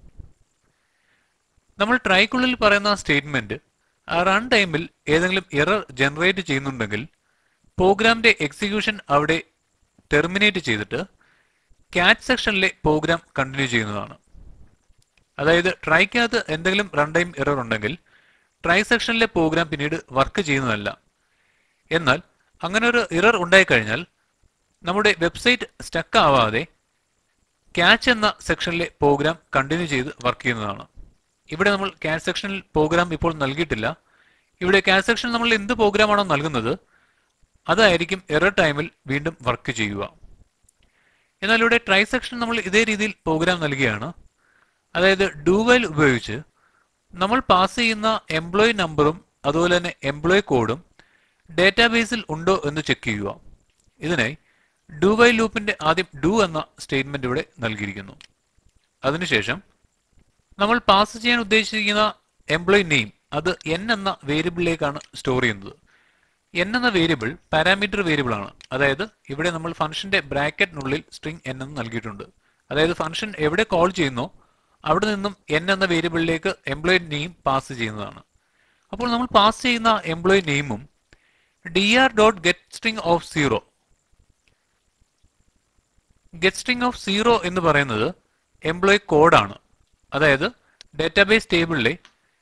നമ്മൾ ട്രൈക്കുള്ളിൽ പറയുന്ന സ്റ്റേറ്റ്മെന്റ് ആ റൺ ടൈമിൽ ഏതെങ്കിലും എറർ ജനറേറ്റ് ചെയ്യുന്നുണ്ടെങ്കിൽ പ്രോഗ്രാമിന്റെ എക്സിക്യൂഷൻ അവിടെ ടെർമിനേറ്റ് ചെയ്തിട്ട് ക്യാച്ച് സെക്ഷനിലെ പ്രോഗ്രാം കണ്ടിന്യൂ ചെയ്യുന്നതാണ് അതായത് ട്രൈക്കകത്ത് എന്തെങ്കിലും റൺ ടൈം എറർ ഉണ്ടെങ്കിൽ ട്രൈ സെക്ഷനിലെ പ്രോഗ്രാം പിന്നീട് വർക്ക് ചെയ്യുന്നതല്ല എന്നാൽ അങ്ങനെ ഒരു എറർ ഉണ്ടായിക്കഴിഞ്ഞാൽ നമ്മുടെ വെബ്സൈറ്റ് സ്റ്റക്ക് ആവാതെ ക്യാച്ച് എന്ന സെക്ഷനിലെ പ്രോഗ്രാം കണ്ടിന്യൂ ചെയ്ത് വർക്ക് ചെയ്യുന്നതാണ് ഇവിടെ നമ്മൾ ക്യാച്ച് സെക്ഷനിൽ പ്രോഗ്രാം ഇപ്പോൾ നൽകിയിട്ടില്ല ഇവിടെ ക്യാച്ച് സെക്ഷൻ നമ്മൾ എന്ത് പ്രോഗ്രാമാണോ നൽകുന്നത് അതായിരിക്കും എറർ ടൈമിൽ വീണ്ടും വർക്ക് ചെയ്യുക എന്നാൽ ഇവിടെ ട്രൈ സെക്ഷൻ നമ്മൾ ഇതേ രീതിയിൽ പ്രോഗ്രാം നൽകുകയാണ് അതായത് ഡു വൈൽ ഉപയോഗിച്ച് നമ്മൾ പാസ് ചെയ്യുന്ന എംപ്ലോയി നമ്പറും അതുപോലെ തന്നെ എംപ്ലോയി കോഡും ഡേറ്റാബേസിൽ ഉണ്ടോ എന്ന് ചെക്ക് ചെയ്യുക ഇതിനായി ഡു വൈൽ ലൂപ്പിന്റെ ആദ്യം ഡു എന്ന സ്റ്റേറ്റ്മെന്റ് ഇവിടെ നൽകിയിരിക്കുന്നു അതിനുശേഷം നമ്മൾ പാസ് ചെയ്യാൻ ഉദ്ദേശിച്ചിരിക്കുന്ന എംപ്ലോയി നെയിം അത് എൻ എന്ന വേരിയബിളിലേക്കാണ് സ്റ്റോർ ചെയ്യുന്നത് എൻ എന്ന വേരിയബിൾ പാരാമീറ്റർ വേരിയബിൾ ആണ് അതായത് ഇവിടെ നമ്മൾ ഫംഗ്ഷന്റെ ബ്രാക്കറ്റിനുള്ളിൽ സ്ട്രിംഗ് എൻ എന്ന് നൽകിയിട്ടുണ്ട് അതായത് ഫംഗ്ഷൻ എവിടെ കോൾ ചെയ്യുന്നോ അവിടെ നിന്നും എൻ എന്ന വേരിയബിളിലേക്ക് എംപ്ലോയി നെയിം പാസ് ചെയ്യുന്നതാണ് അപ്പോൾ നമ്മൾ പാസ് ചെയ്യുന്ന എംപ്ലോയി നെയിമും D R dot get string of zero get string of zero എന്ന് പറയുന്നത് എംപ്ലോയി കോഡാണ് അതായത് ഡേറ്റാബേസ് ടേബിളിലെ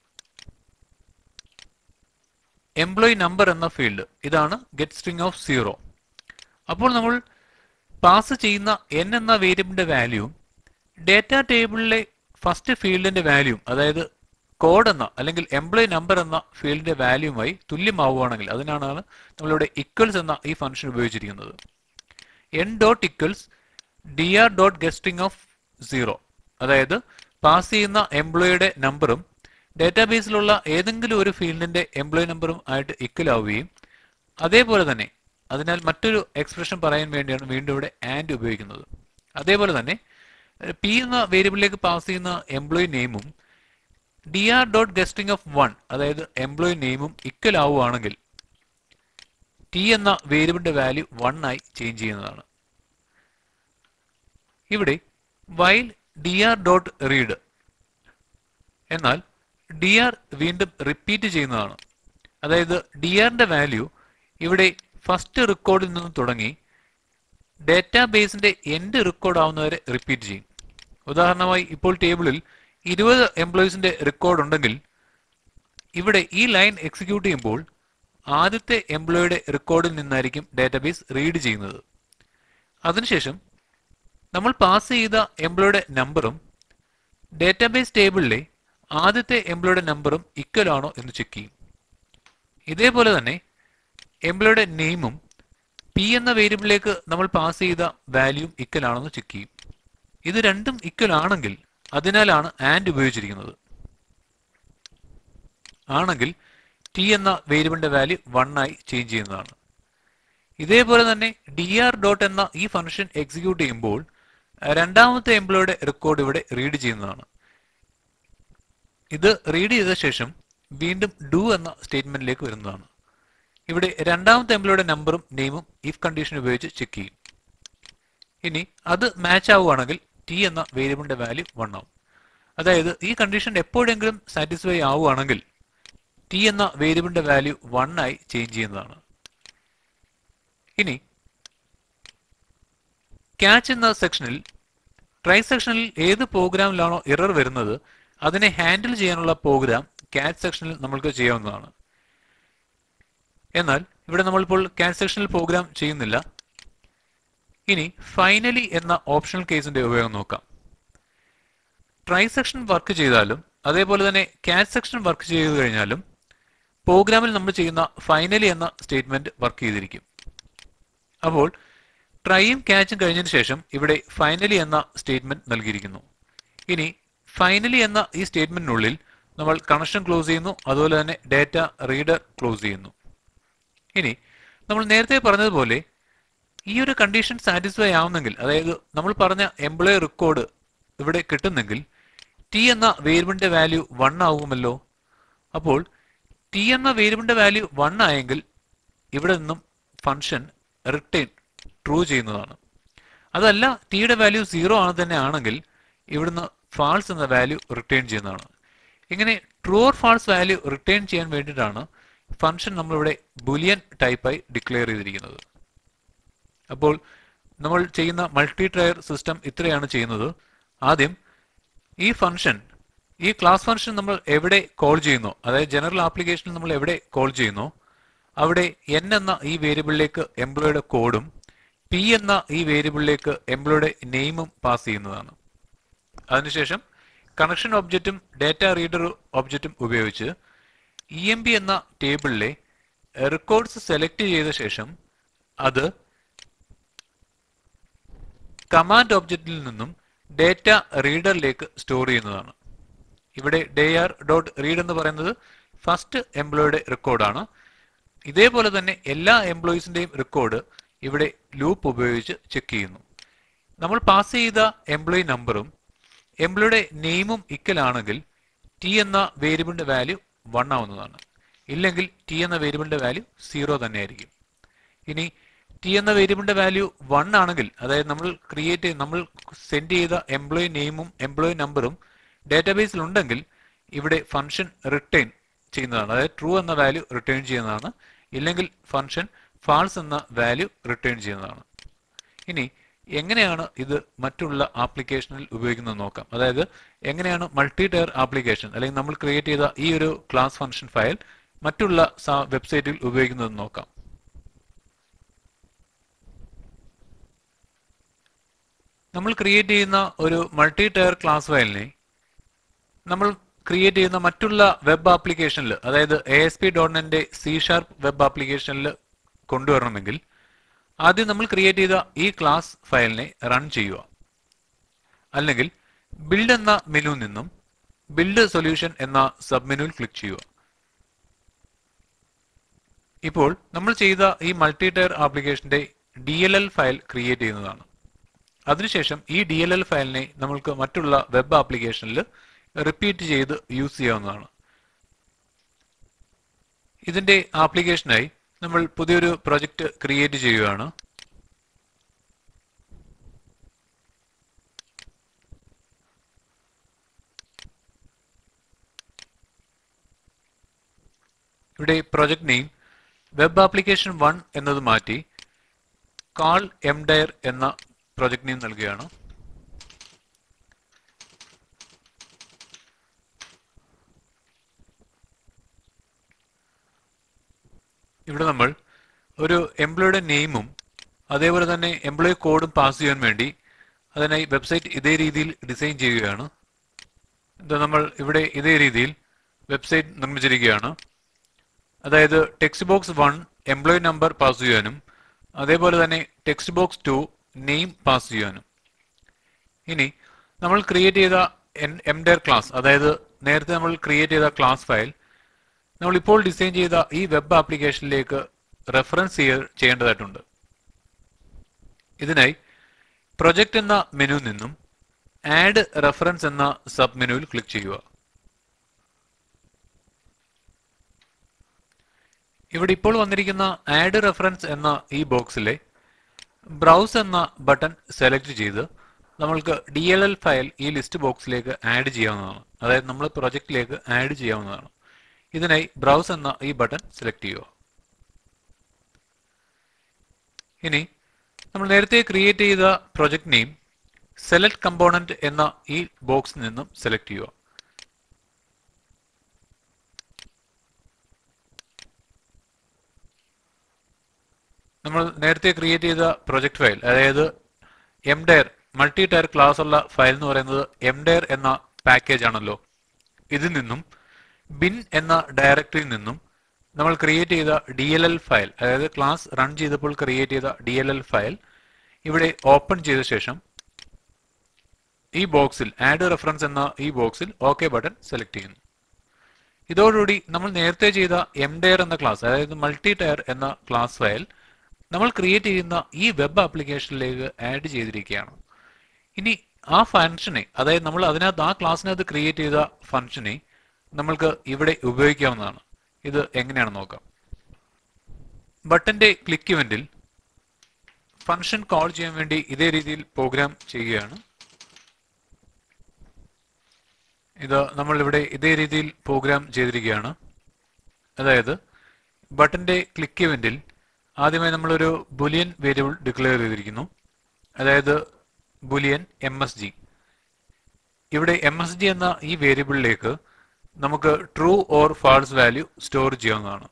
എംപ്ലോയി നമ്പർ എന്ന ഫീൽഡ് ഇതാണ് ഗെറ്റ് സ്ട്രിംഗ് ഓഫ് സീറോ അപ്പോൾ നമ്മൾ പാസ് ചെയ്യുന്ന എൻ എന്ന വേരിയബിളിന്റെ വാല്യൂവും ഡേറ്റ ടേബിളിലെ ഫസ്റ്റ് ഫീൽഡിന്റെ വാല്യൂവും അതായത് കോഡ് എന്ന അല്ലെങ്കിൽ എംപ്ലോയി നമ്പർ എന്ന ഫീൽഡിന്റെ വാല്യൂവുമായി തുല്യമാവുകയാണെങ്കിൽ അതിനാണ് നമ്മളിവിടെ ഇക്വൽസ് എന്ന ഈ ഫംഗ്ഷൻ ഉപയോഗിച്ചിരിക്കുന്നത് N dot equals D R dot get string of zero അതായത് പാസ് ചെയ്യുന്ന എംപ്ലോയിയുടെ നമ്പറും ഡേറ്റാബേസിലുള്ള ഏതെങ്കിലും ഒരു ഫീൽഡിന്റെ എംപ്ലോയി നമ്പറും ആയിട്ട് ഇക്വൽ ആവുകയും അതേപോലെ തന്നെ അതിനാൽ മറ്റൊരു എക്സ്പ്രഷൻ പറയാൻ വേണ്ടിയാണ് വീണ്ടും ഇവിടെ ആൻഡ് ഉപയോഗിക്കുന്നത് അതേപോലെ തന്നെ പി എന്ന വേരിയബിളിലേക്ക് പാസ് ചെയ്യുന്ന എംപ്ലോയി നെയിമും ഡി ആർ ഡോട്ട് ഗസ്റ്റിംഗ് ഓഫ് വൺ അതായത് എംപ്ലോയി നെയിമും ഇക്വൽ ആവുകയാണെങ്കിൽ ടി എന്ന വേരിയബിളിന്റെ വാല്യൂ വൺ ആയി ചേഞ്ച് ചെയ്യുന്നതാണ് ഇവിടെ while D R dot read എന്നാൽ ഡി ആർ വീണ്ടും റിപ്പീറ്റ് ചെയ്യുന്നതാണ് അതായത് ഡി ആറിന്റെ വാല്യൂ ഇവിടെ ഫസ്റ്റ് റെക്കോർഡിൽ നിന്ന് തുടങ്ങി ഡേറ്റാബേസിന്റെ എൻഡ് റെക്കോർഡ് ആവുന്നവരെ റിപ്പീറ്റ് ചെയ്യും ഉദാഹരണമായി ഇപ്പോൾ ടേബിളിൽ ഇരുപത് എംപ്ലോയീസിന്റെ റെക്കോർഡ് ഉണ്ടെങ്കിൽ ഇവിടെ ഈ ലൈൻ എക്സിക്യൂട്ട് ചെയ്യുമ്പോൾ ആദ്യത്തെ എംപ്ലോയിയുടെ റെക്കോർഡിൽ നിന്നായിരിക്കും ഡേറ്റാബേസ് റീഡ് ചെയ്യുന്നത് അതിനുശേഷം നമ്മൾ പാസ് ചെയ്ത എംപ്ലോയിയുടെ നമ്പറും ഡേറ്റാബേസ് ടേബിളിലെ ആദ്യത്തെ എംപ്ലോയിയുടെ നമ്പറും ഇക്വൽ ആണോ എന്ന് ചെക്ക് ചെയ്യും ഇതേപോലെ തന്നെ എംപ്ലോയിയുടെ നെയിമും പി എന്ന വേരിയബിളിലേക്ക് നമ്മൾ പാസ് ചെയ്ത വാല്യൂം ഇക്വൽ ആണോ എന്ന് ചെക്ക് ചെയ്യും ഇത് രണ്ടും ഇക്വൽ ആണെങ്കിൽ അതിനാലാണ് ആൻഡ് ഉപയോഗിച്ചിരിക്കുന്നത് ആണെങ്കിൽ ടി എന്ന വേരിയബിളിന്റെ വാല്യൂ വൺ ആയി ചേഞ്ച് ചെയ്യുന്നതാണ് ഇതേപോലെ തന്നെ ഡി ആർ ഡോട്ട് എന്ന ഈ ഫംഗ്ഷൻ എക്സിക്യൂട്ട് ചെയ്യുമ്പോൾ രണ്ടാമത്തെ എംപ്ലോയിയുടെ റെക്കോർഡ് ഇവിടെ റീഡ് ചെയ്യുന്നതാണ് ഇത് റീഡ് ചെയ്ത ശേഷം വീണ്ടും ഡു എന്ന സ്റ്റേറ്റ്മെന്റിലേക്ക് വരുന്നതാണ് ഇവിടെ രണ്ടാമത്തെ എംപ്ലോയിയുടെ നമ്പറും നെയിമും ഇഫ് കണ്ടീഷൻ ഉപയോഗിച്ച് ചെക്ക് ചെയ്യും ഇനി അത് മാച്ച് ആവുകയാണെങ്കിൽ ടി എന്ന വേരിയബിളിന്റെ വാല്യൂ വൺ ആവും അതായത് ഈ കണ്ടീഷൻ എപ്പോഴെങ്കിലും സാറ്റിസ്ഫൈ ആവുകയാണെങ്കിൽ ടി എന്ന വേരിയബിളിന്റെ വാല്യൂ വൺ ആയി ചേഞ്ച് ചെയ്യുന്നതാണ് ഇനി ക്യാച്ച് എന്ന സെക്ഷനിൽ ട്രൈ സെക്ഷനിൽ ഏത് പ്രോഗ്രാമിലാണോ എറർ വരുന്നത് അതിനെ ഹാൻഡിൽ ചെയ്യാനുള്ള പ്രോഗ്രാം ക്യാച്ച് സെക്ഷനിൽ നമ്മൾക്ക് ചെയ്യാവുന്നതാണ് എന്നാൽ ഇവിടെ നമ്മളിപ്പോൾ ക്യാച്ച് സെക്ഷനിൽ പ്രോഗ്രാം ചെയ്യുന്നില്ല ഇനി ഫൈനലി എന്ന ഓപ്ഷണൽ കേസിന്റെ ഉപയോഗം നോക്കാം ട്രൈ സെക്ഷൻ വർക്ക് ചെയ്താലും അതേപോലെ തന്നെ ക്യാച്ച് സെക്ഷൻ വർക്ക് ചെയ്തു കഴിഞ്ഞാലും പ്രോഗ്രാമിൽ നമ്മൾ ചെയ്യുന്ന ഫൈനലി എന്ന സ്റ്റേറ്റ്മെന്റ് വർക്ക് ചെയ്തിരിക്കും അപ്പോൾ ട്രൈയും ക്യാച്ചും കഴിഞ്ഞതിന് ശേഷം ഇവിടെ ഫൈനലി എന്ന സ്റ്റേറ്റ്മെന്റ് നൽകിയിരിക്കുന്നു ഇനി ഫൈനലി എന്ന ഈ സ്റ്റേറ്റ്മെന്റിനുള്ളിൽ നമ്മൾ കണക്ഷൻ ക്ലോസ് ചെയ്യുന്നു അതുപോലെ തന്നെ ഡാറ്റ റീഡർ ക്ലോസ് ചെയ്യുന്നു ഇനി നമ്മൾ നേരത്തെ പറഞ്ഞതുപോലെ ഈ ഒരു കണ്ടീഷൻ സാറ്റിസ്ഫൈ ആവുന്നെങ്കിൽ അതായത് നമ്മൾ പറഞ്ഞ എംപ്ലോയി റെക്കോർഡ് ഇവിടെ കിട്ടുന്നെങ്കിൽ ടി എന്ന വേരിയബിളിന്റെ വാല്യൂ വൺ ആവുമല്ലോ അപ്പോൾ ടി എന്ന വേരിയബിളിന്റെ വാല്യൂ വൺ ആയെങ്കിൽ ഇവിടെ നിന്നും ഫംഗ്ഷൻ റിട്ടേൺ ട്രൂ ചെയ്യുന്നതാണ് അതല്ല ടിയുടെ വാല്യൂ സീറോ ആണ് തന്നെ ആണെങ്കിൽ ഇവിടുന്ന് ഫാൾസ് എന്ന വാല്യൂ റിട്ടേൺ ചെയ്യുന്നതാണ് ഇങ്ങനെ true or false value return ചെയ്യാൻ വേണ്ടിയിട്ടാണ് ഫംഗ്ഷൻ നമ്മളിവിടെ ബുലിയൻ ടൈപ്പായി ഡിക്ലെയർ ചെയ്തിരിക്കുന്നത് അപ്പോൾ നമ്മൾ ചെയ്യുന്ന മൾട്ടി ട്രയർ സിസ്റ്റം ഇത്രയാണ് ചെയ്യുന്നത് ആദ്യം ഈ ഫംഗ്ഷൻ ഈ ക്ലാസ് ഫംഗ്ഷൻ നമ്മൾ എവിടെ കോൾ ചെയ്യുന്നു അതായത് ജനറൽ ആപ്ലിക്കേഷനിൽ നമ്മൾ എവിടെ കോൾ ചെയ്യുന്നു അവിടെ എൻ എന്ന ഈ വേരിയബിളിലേക്ക് എംപ്ലോയിയുടെ കോഡും പി എന്ന ഈ വേരിയബിളിലേക്ക് എംപ്ലോയിയുടെ നെയിമും പാസ് ചെയ്യുന്നതാണ് അതിനുശേഷം കണക്ഷൻ ഒബ്ജക്റ്റും ഡാറ്റ റീഡർ ഒബ്ജക്റ്റും ഉപയോഗിച്ച് ഇ എം ബി എന്ന ടേബിളിലെ റെക്കോർഡ്സ് സെലക്ട് ചെയ്ത ശേഷം അത് കമാൻഡ് ഒബ്ജക്റ്റിൽ നിന്നും ഡാറ്റ റീഡറിലേക്ക് സ്റ്റോർ ചെയ്യുന്നതാണ് ഇവിടെ ഡേ ആർ ഡോട്ട് റീഡ് എന്ന് പറയുന്നത് ഫസ്റ്റ് എംപ്ലോയിയുടെ റെക്കോർഡാണ് ഇതേപോലെ തന്നെ എല്ലാ എംപ്ലോയീസിന്റെയും റെക്കോർഡ് ഇവിടെ ലൂപ്പ് ഉപയോഗിച്ച് ചെക്ക് ചെയ്യുന്നു നമ്മൾ പാസ് ചെയ്ത എംപ്ലോയി നമ്പറും എംപ്ലോയിയുടെ നെയിമും ഇക്കലാണെങ്കിൽ ടി എന്ന വേരിയബിളിന്റെ വാല്യൂ വൺ ആവുന്നതാണ് ഇല്ലെങ്കിൽ ടി എന്ന വേരിയബിളിന്റെ വാല്യൂ സീറോ തന്നെയായിരിക്കും ഇനി ടി എന്ന വേരിയബിളിന്റെ വാല്യൂ വൺ ആണെങ്കിൽ അതായത് നമ്മൾ ക്രിയേറ്റ് നമ്മൾ സെൻഡ് ചെയ്ത എംപ്ലോയി നെയിമും എംപ്ലോയി നമ്പറും ഡാറ്റാബേസിൽ ഉണ്ടെങ്കിൽ ഇവിടെ ഫംഗ്ഷൻ റിട്ടേൺ ചെയ്യുന്നതാണ് അതായത് ട്രൂ എന്ന വാല്യൂ റിട്ടേൺ ചെയ്യുന്നതാണ് ഇല്ലെങ്കിൽ ഫംഗ്ഷൻ ഫാൾസ് എന്ന വാല്യൂ റിട്ടേൺ ചെയ്യുന്നതാണ് ഇനി എങ്ങനെയാണ് ഇത് മറ്റുള്ള ആപ്ലിക്കേഷനിൽ ഉപയോഗിക്കുന്നത് നോക്കാം അതായത് എങ്ങനെയാണ് മൾട്ടി ടയർ ആപ്ലിക്കേഷൻ അല്ലെങ്കിൽ നമ്മൾ ക്രിയേറ്റ് ചെയ്ത ഈ ഒരു ക്ലാസ് ഫംഗ്ഷൻ ഫയൽ മറ്റുള്ള വെബ്സൈറ്റിൽ ഉപയോഗിക്കുന്നത് നോക്കാം നമ്മൾ ക്രിയേറ്റ് ചെയ്യുന്ന ഒരു മൾട്ടി ടയർ ക്ലാസ് ഫയലിനെ നമ്മൾ ക്രിയേറ്റ് ചെയ്യുന്ന മറ്റുള്ള വെബ് ആപ്ലിക്കേഷനിൽ അതായത് എ എസ് പി ഡോട്ട് നെറ്റിന്റെ സി ഷാർപ്പ് വെബ് ആപ്ലിക്കേഷനിൽ കൊണ്ടുവരണമെങ്കിൽ ആദ്യം നമ്മൾ ക്രിയേറ്റ് ചെയ്ത ഈ ക്ലാസ് ഫയലിനെ റൺ ചെയ്യുക അല്ലെങ്കിൽ ബിൽഡ് എന്ന മെനുവിൽ നിന്നും ബിൽഡ് സൊല്യൂഷൻ എന്ന സബ് മെനുവിൽ ക്ലിക്ക് ചെയ്യുക ഇപ്പോൾ നമ്മൾ ചെയ്ത ഈ മൾട്ടി ടയർ ആപ്ലിക്കേഷന്റെ D L L file create ചെയ്യുന്നതാണ് അതിനുശേഷം ഈ ഡി എൽ എൽ ഫയലിനെ നമ്മൾക്ക് മറ്റുള്ള വെബ് ആപ്ലിക്കേഷനിൽ റിപ്പീറ്റ് ചെയ്ത് യൂസ് ചെയ്യാവുന്നതാണ് ഇതിന്റെ ആപ്ലിക്കേഷനായി നമ്മൾ പുതിയൊരു പ്രൊജക്റ്റ് ക്രിയേറ്റ് ചെയ്യുകയാണ് ഇവിടെ project name web application one എന്നത് മാറ്റി കാൾ എം ഡയർ എന്ന പ്രൊജക്ട് നെയിം നൽകുകയാണ് ഇവിടെ നമ്മൾ ഒരു എംപ്ലോയിയുടെ നെയിമും അതേപോലെ തന്നെ എംപ്ലോയി കോഡും പാസ് ചെയ്യാൻ വേണ്ടി അതിനായി വെബ്സൈറ്റ് ഇതേ രീതിയിൽ ഡിസൈൻ ചെയ്യുകയാണ് ഇത് നമ്മൾ ഇവിടെ ഇതേ രീതിയിൽ വെബ്സൈറ്റ് നിർമ്മിച്ചിരിക്കുകയാണ് അതായത് text box one employee number pass ചെയ്യാനും അതേപോലെ തന്നെ text box two name pass ചെയ്യാനും ഇനി നമ്മൾ ക്രിയേറ്റ് ചെയ്ത എംഡയർ ക്ലാസ് അതായത് നേരത്തെ നമ്മൾ ക്രിയേറ്റ് ചെയ്ത ക്ലാസ് ഫയൽ നമ്മൾ ഇപ്പോൾ ഡിസൈൻ ചെയ്ത ഈ വെബ് ആപ്ലിക്കേഷനിലേക്ക് റെഫറൻസ് ചെയ്യേണ്ടതായിട്ടുണ്ട് ഇതിനായി പ്രൊജക്ട് എന്ന മെനുവിൽ നിന്നും ആഡ് റെഫറൻസ് എന്ന സബ് മെനുവിൽ ക്ലിക്ക് ചെയ്യുക ഇവിടെ ഇപ്പോൾ വന്നിരിക്കുന്ന ആഡ് റെഫറൻസ് എന്ന ഈ ബോക്സിലെ ബ്രൗസ് എന്ന ബട്ടൺ സെലക്ട് ചെയ്ത് നമ്മൾക്ക് ഡി എൽ എൽ ഫയൽ ഈ ലിസ്റ്റ് ബോക്സിലേക്ക് ആഡ് ചെയ്യാവുന്നതാണ് അതായത് നമ്മൾ പ്രൊജക്റ്റിലേക്ക് ആഡ് ചെയ്യാവുന്നതാണ് ഇതിനായി ബ്രൗസ് എന്ന ഈ ബട്ടൺ സെലക്ട് ചെയ്യുക ഇനി നമ്മൾ നേരത്തെ ക്രിയേറ്റ് ചെയ്ത പ്രൊജക്ട് നെയിം സെലക്ട് കമ്പോണന്റ് എന്ന ഈ ബോക്സിൽ നിന്നും സെലക്ട് ചെയ്യുക നമ്മൾ നേരത്തെ ക്രിയേറ്റ് ചെയ്ത പ്രൊജക്ട് ഫയൽ അതായത് M dire multi tier class ഉള്ള ഫയൽ എന്ന് പറയുന്നത് എം ഡയർ എന്ന പാക്കേജ് ആണല്ലോ ഇതിൽ നിന്നും ബിൻ എന്ന ഡയറക്ടറിയിൽ നിന്നും നമ്മൾ ക്രിയേറ്റ് ചെയ്ത ഡി എൽ എൽ ഫയൽ അതായത് ക്ലാസ് റൺ ചെയ്തപ്പോൾ ക്രിയേറ്റ് ചെയ്ത ഡി എൽ എൽ ഫയൽ ഇവിടെ ഓപ്പൺ ചെയ്ത ശേഷം ഈ ബോക്സിൽ ആഡ് റെഫറൻസ് എന്ന ഈ ബോക്സിൽ ഓക്കെ ബട്ടൺ സെലക്ട് ചെയ്യുന്നു ഇതോടുകൂടി നമ്മൾ നേരത്തെ ചെയ്ത എം ഡയർ എന്ന ക്ലാസ് അതായത് മൾട്ടി ടയർ എന്ന ക്ലാസ് ഫയൽ നമ്മൾ ക്രിയേറ്റ് ചെയ്യുന്ന ഈ വെബ് ആപ്ലിക്കേഷനിലേക്ക് ആഡ് ചെയ്തിരിക്കുകയാണ് ഇനി ആ ഫംഗ്ഷനെ അതായത് നമ്മൾ അതിനകത്ത് ആ ക്ലാസ്സിനകത്ത് ക്രിയേറ്റ് ചെയ്ത ഫംഗ്ഷനെ നമ്മൾക്ക് ഇവിടെ ഉപയോഗിക്കാവുന്നതാണ് ഇത് എങ്ങനെയാണെന്ന് നോക്കാം ബട്ടന്റെ ക്ലിക്ക് ഇവന്റിൽ ഫംഗ്ഷൻ കോൾ ചെയ്യാൻ വേണ്ടി ഇതേ രീതിയിൽ പ്രോഗ്രാം ചെയ്യുകയാണ് ഇത് നമ്മൾ ഇവിടെ ഇതേ രീതിയിൽ പ്രോഗ്രാം ചെയ്തിരിക്കുകയാണ് അതായത് ബട്ടന്റെ ക്ലിക്ക് ഇവന്റിൽ ആദ്യമായി നമ്മളൊരു ബുലിയൻ വേരിയബിൾ ഡിക്ലെയർ ചെയ്തിരിക്കുന്നു അതായത് ബുലിയൻ എം എസ് ജി ഇവിടെ എം എസ് ജി എന്ന ഈ വേരിയബിളിലേക്ക് നമുക്ക് true or false value store ചെയ്യാവുന്നതാണ്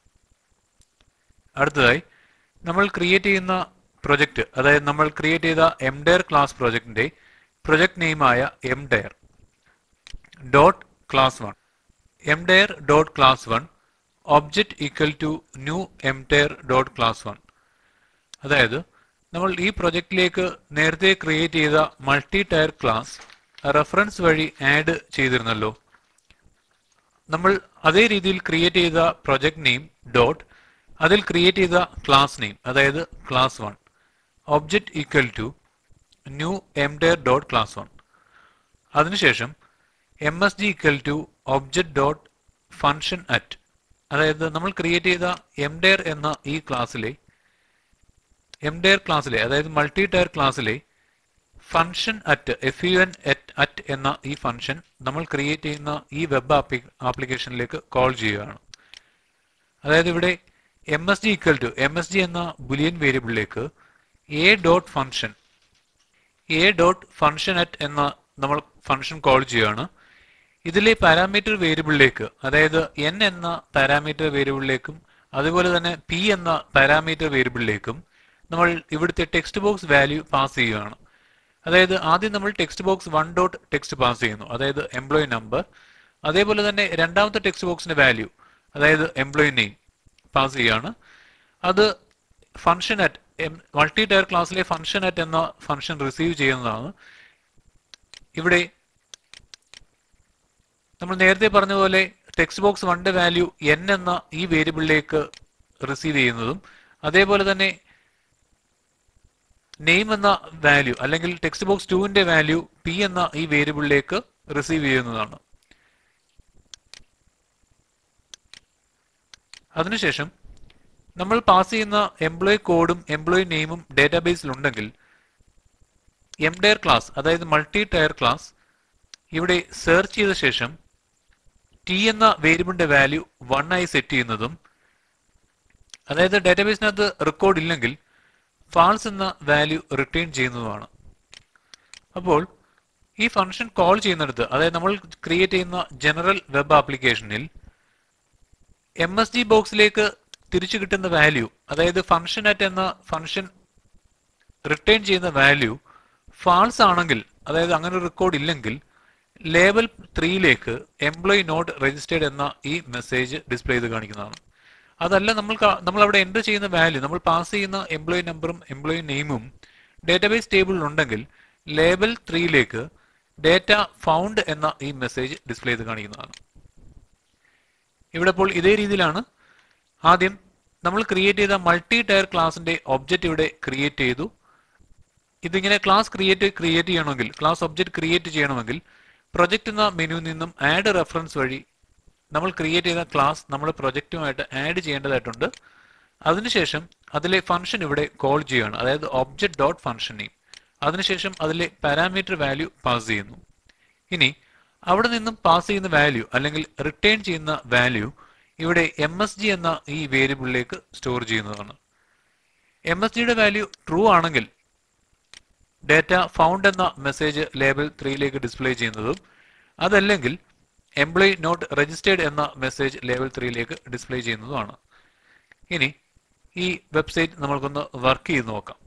അടുത്തതായി നമ്മൾ ക്രിയേറ്റ് ചെയ്യുന്ന പ്രൊജക്റ്റ് അതായത് നമ്മൾ ക്രിയേറ്റ് ചെയ്ത എം ഡയർ ക്ലാസ് പ്രൊജക്ടിന്റെ പ്രൊജക്ട് നെയിമായ M dire dot class one M dire dot class one object equal to new M dire dot class one അതായത് നമ്മൾ ഈ പ്രൊജക്റ്റിലേക്ക് നേരത്തെ ക്രിയേറ്റ് ചെയ്ത മൾട്ടി ടയർ ക്ലാസ് റെഫറൻസ് വഴി ആഡ് ചെയ്തിരുന്നല്ലോ നമ്മൾ അതേ രീതിയിൽ ക്രിയേറ്റ് ചെയ്ത പ്രൊജക്ട് നെയിം ഡോട്ട് അതിൽ ക്രിയേറ്റ് ചെയ്ത ക്ലാസ് നെയിം അതായത് class one object equal to new M dire dot class one അതിനുശേഷം M S G equal to object dot function at അതായത് നമ്മൾ ക്രിയേറ്റ് ചെയ്ത എം ഡയർ എന്ന ഈ ക്ലാസ്സിലെ എം ഡയർ ക്ലാസ്സിലെ അതായത് മൾട്ടി ടയർ ക്ലാസ്സിലെ function at F U N at എന്ന ഈ ഫംഗ്ഷൻ നമ്മൾ ക്രിയേറ്റ് ചെയ്യുന്ന ഈ വെബ് ആപ്ലിക്കേഷനിലേക്ക് കോൾ ചെയ്യുകയാണ് അതായത് ഇവിടെ M S G equal to M S G എന്ന ബുലിയൻ വേരിയബിളിലേക്ക് A dot function A dot function at എന്ന നമ്മൾ ഫംഗ്ഷൻ കോൾ ചെയ്യുകയാണ് ഇതിലെ പാരാമീറ്റർ വേരിയബിളിലേക്ക് അതായത് എൻ എന്ന പാരാമീറ്റർ വേരിയബിളിലേക്കും അതുപോലെ തന്നെ പി എന്ന പാരാമീറ്റർ വേരിയബിളിലേക്കും നമ്മൾ ഇവിടുത്തെ ടെക്സ്റ്റ് ബോക്സ് വാല്യൂ പാസ് ചെയ്യുകയാണ് അതായത് ആദ്യം നമ്മൾ text box one dot text pass ചെയ്യുന്നു അതായത് എംപ്ലോയി നമ്പർ അതേപോലെ തന്നെ രണ്ടാമത്തെ ടെക്സ്റ്റ് ബോക്സിന്റെ വാല്യൂ അതായത് എംപ്ലോയി നെയിം പാസ് ചെയ്യുകയാണ് അത് ഫംഗ്ഷൻ അറ്റ് മൾട്ടി ടയർ ക്ലാസ്സിലെ ഫംഗ്ഷൻ അറ്റ് എന്ന ഫംഗ്ഷൻ റിസീവ് ചെയ്യുന്നതാണ് ഇവിടെ നമ്മൾ നേരത്തെ പറഞ്ഞ പോലെ ടെക്സ്റ്റ് ബോക്സ് വണ്ടെ വാല്യൂ എൻ എന്ന ഈ വേരിയബിളിലേക്ക് റിസീവ് ചെയ്യുന്നതും അതേപോലെ തന്നെ നെയിം എന്ന വാല്യൂ അല്ലെങ്കിൽ ടെക്സ്റ്റ് ബോക്സ് ടുവിന്റെ വാല്യൂ പി എന്ന ഈ വേരിയബിളിലേക്ക് റിസീവ് ചെയ്യുന്നതാണ് അതിനുശേഷം നമ്മൾ പാസ് ചെയ്യുന്ന എംപ്ലോയി കോഡും എംപ്ലോയി നെയിമും ഡേറ്റാബേസിൽ ഉണ്ടെങ്കിൽ എം ഡയർ ക്ലാസ് അതായത് മൾട്ടി ടയർ ക്ലാസ് ഇവിടെ സെർച്ച് ചെയ്ത ശേഷം ടി എന്ന വേരിയബിളിന്റെ വാല്യൂ വൺ ആയി സെറ്റ് ചെയ്യുന്നതും അതായത് ഡാറ്റാബേസിനകത്ത് റെക്കോർഡ് ഇല്ലെങ്കിൽ ഫാൾസ് എന്ന വാല്യൂ റിട്ടേൺ ചെയ്യുന്നതുമാണ് അപ്പോൾ ഈ ഫംഗ്ഷൻ കോൾ ചെയ്യുന്നിടത്ത് അതായത് നമ്മൾ ക്രിയേറ്റ് ചെയ്യുന്ന ജനറൽ വെബ് ആപ്ലിക്കേഷനിൽ എം എസ് ജി ബോക്സിലേക്ക് തിരിച്ചു കിട്ടുന്ന വാല്യൂ അതായത് ഫംഗ്ഷൻ അറ്റ് എന്ന ഫംഗ്ഷൻ റിട്ടേൺ ചെയ്യുന്ന വാല്യൂ ഫാൾസ് ആണെങ്കിൽ അതായത് അങ്ങനെ റെക്കോർഡ് ഇല്ലെങ്കിൽ ലേബൽ ത്രീയിലേക്ക് എംപ്ലോയി നോട്ട് രജിസ്റ്റേർഡ് എന്ന ഈ മെസ്സേജ് ഡിസ്പ്ലേ ചെയ്ത് കാണിക്കുന്നതാണ് അതല്ല നമ്മൾ ക- നമ്മൾ അവിടെ എൻ്റർ ചെയ്യുന്ന വാല്യൂ നമ്മൾ പാസ് ചെയ്യുന്ന എംപ്ലോയി നമ്പറും എംപ്ലോയി നെയിമും ഡേറ്റാബേസ് ടേബിളിൽ ഉണ്ടെങ്കിൽ ലേബൽ ത്രീയിലേക്ക് ഡേറ്റ ഫൗണ്ട് എന്ന ഈ മെസ്സേജ് ഡിസ്പ്ലേ ചെയ്ത് കാണിക്കുന്നതാണ് ഇവിടെ ഇപ്പോൾ ഇതേ രീതിയിലാണ് ആദ്യം നമ്മൾ ക്രിയേറ്റ് ചെയ്ത മൾട്ടി ടയർ ക്ലാസിന്റെ ഒബ്ജക്റ്റ് ഇവിടെ ക്രിയേറ്റ് ചെയ്തു ഇതിങ്ങനെ ക്ലാസ് ക്രിയേറ്റ് ക്രിയേറ്റ് ചെയ്യണമെങ്കിൽ ക്ലാസ് ഒബ്ജക്റ്റ് ക്രിയേറ്റ് ചെയ്യണമെങ്കിൽ പ്രൊജക്ട് എന്ന മെനുവിൽ നിന്നും ആഡ് റെഫറൻസ് വഴി നമ്മൾ ക്രിയേറ്റ് ചെയ്ത ക്ലാസ് നമ്മൾ പ്രൊജക്റ്റുമായിട്ട് ആഡ് ചെയ്യേണ്ടതായിട്ടുണ്ട് അതിനുശേഷം അതിലെ ഫംഗ്ഷൻ ഇവിടെ കോൾ ചെയ്യുകയാണ് അതായത് ഒബ്ജക്ട് ഡോട്ട് ഫംഗ്ഷൻ നെയിം അതിനുശേഷം അതിലെ പാരാമീറ്റർ വാല്യൂ പാസ് ചെയ്യുന്നു ഇനി അവിടെ നിന്നും പാസ് ചെയ്യുന്ന വാല്യൂ അല്ലെങ്കിൽ റിട്ടേൺ ചെയ്യുന്ന വാല്യൂ ഇവിടെ എം എസ് ജി എന്ന ഈ വേരിയബിളിലേക്ക് സ്റ്റോർ ചെയ്യുന്നതാണ് എം എസ് ജിയുടെ വാല്യൂ ട്രൂ ആണെങ്കിൽ ഡേറ്റ ഫൗണ്ട് എന്ന മെസ്സേജ് ലേബൽ ത്രീയിലേക്ക് ഡിസ്പ്ലേ ചെയ്യുന്നതും അതല്ലെങ്കിൽ എംപ്ലോയി നോട്ട് രജിസ്റ്റേർഡ് എന്ന മെസ്സേജ് ലേബൽ ത്രീയിലേക്ക് ഡിസ്പ്ലേ ചെയ്യുന്നതുമാണ് ഇനി ഈ വെബ്സൈറ്റ് നമ്മൾക്കൊന്ന് വർക്ക് ചെയ്ത് നോക്കാം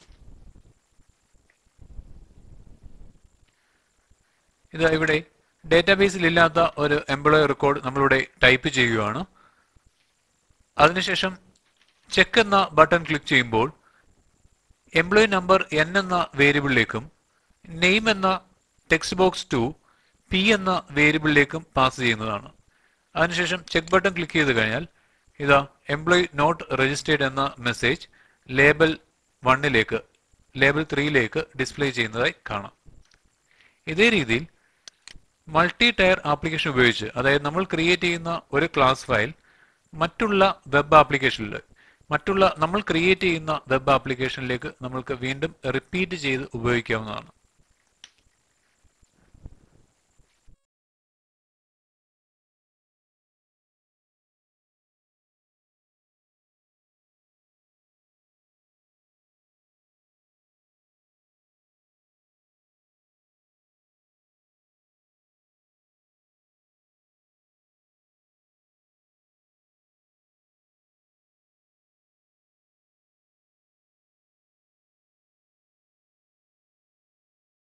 ഇത് ഇവിടെ ഡേറ്റാബേസിൽ ഇല്ലാത്ത ഒരു എംപ്ലോയി റെക്കോർഡ് നമ്മളിവിടെ ടൈപ്പ് ചെയ്യുകയാണ് അതിനുശേഷം ചെക്ക് എന്ന ബട്ടൺ ക്ലിക്ക് ചെയ്യുമ്പോൾ എംപ്ലോയി നമ്പർ എൻ എന്ന വേരിയബിളിലേക്കും നെയിം എന്ന ടെക്സ്റ്റ് ബോക്സ് ടു പി എന്ന വേരിയബിളിലേക്കും പാസ് ചെയ്യുന്നതാണ് അതിനുശേഷം ചെക്ക് ബട്ടൺ ക്ലിക്ക് ചെയ്ത് കഴിഞ്ഞാൽ ഇതാ എംപ്ലോയി നോട്ട് രജിസ്റ്റേർഡ് എന്ന മെസ്സേജ് ലേബൽ വണ്ണിലേക്ക് ലേബൽ ത്രീയിലേക്ക് ഡിസ്പ്ലേ ചെയ്യുന്നതായി കാണാം ഇതേ രീതിയിൽ മൾട്ടി ടയർ ആപ്ലിക്കേഷൻ ഉപയോഗിച്ച് അതായത് നമ്മൾ ക്രിയേറ്റ് ചെയ്യുന്ന ഒരു ക്ലാസ് ഫയൽ മറ്റുള്ള വെബ് ആപ്ലിക്കേഷനിൽ മറ്റുള്ള നമ്മൾ ക്രിയേറ്റ് ചെയ്യുന്ന വെബ് ആപ്ലിക്കേഷനിലേക്ക് നമ്മൾക്ക് വീണ്ടും റിപ്പീറ്റ് ചെയ്ത് ഉപയോഗിക്കാവുന്നതാണ്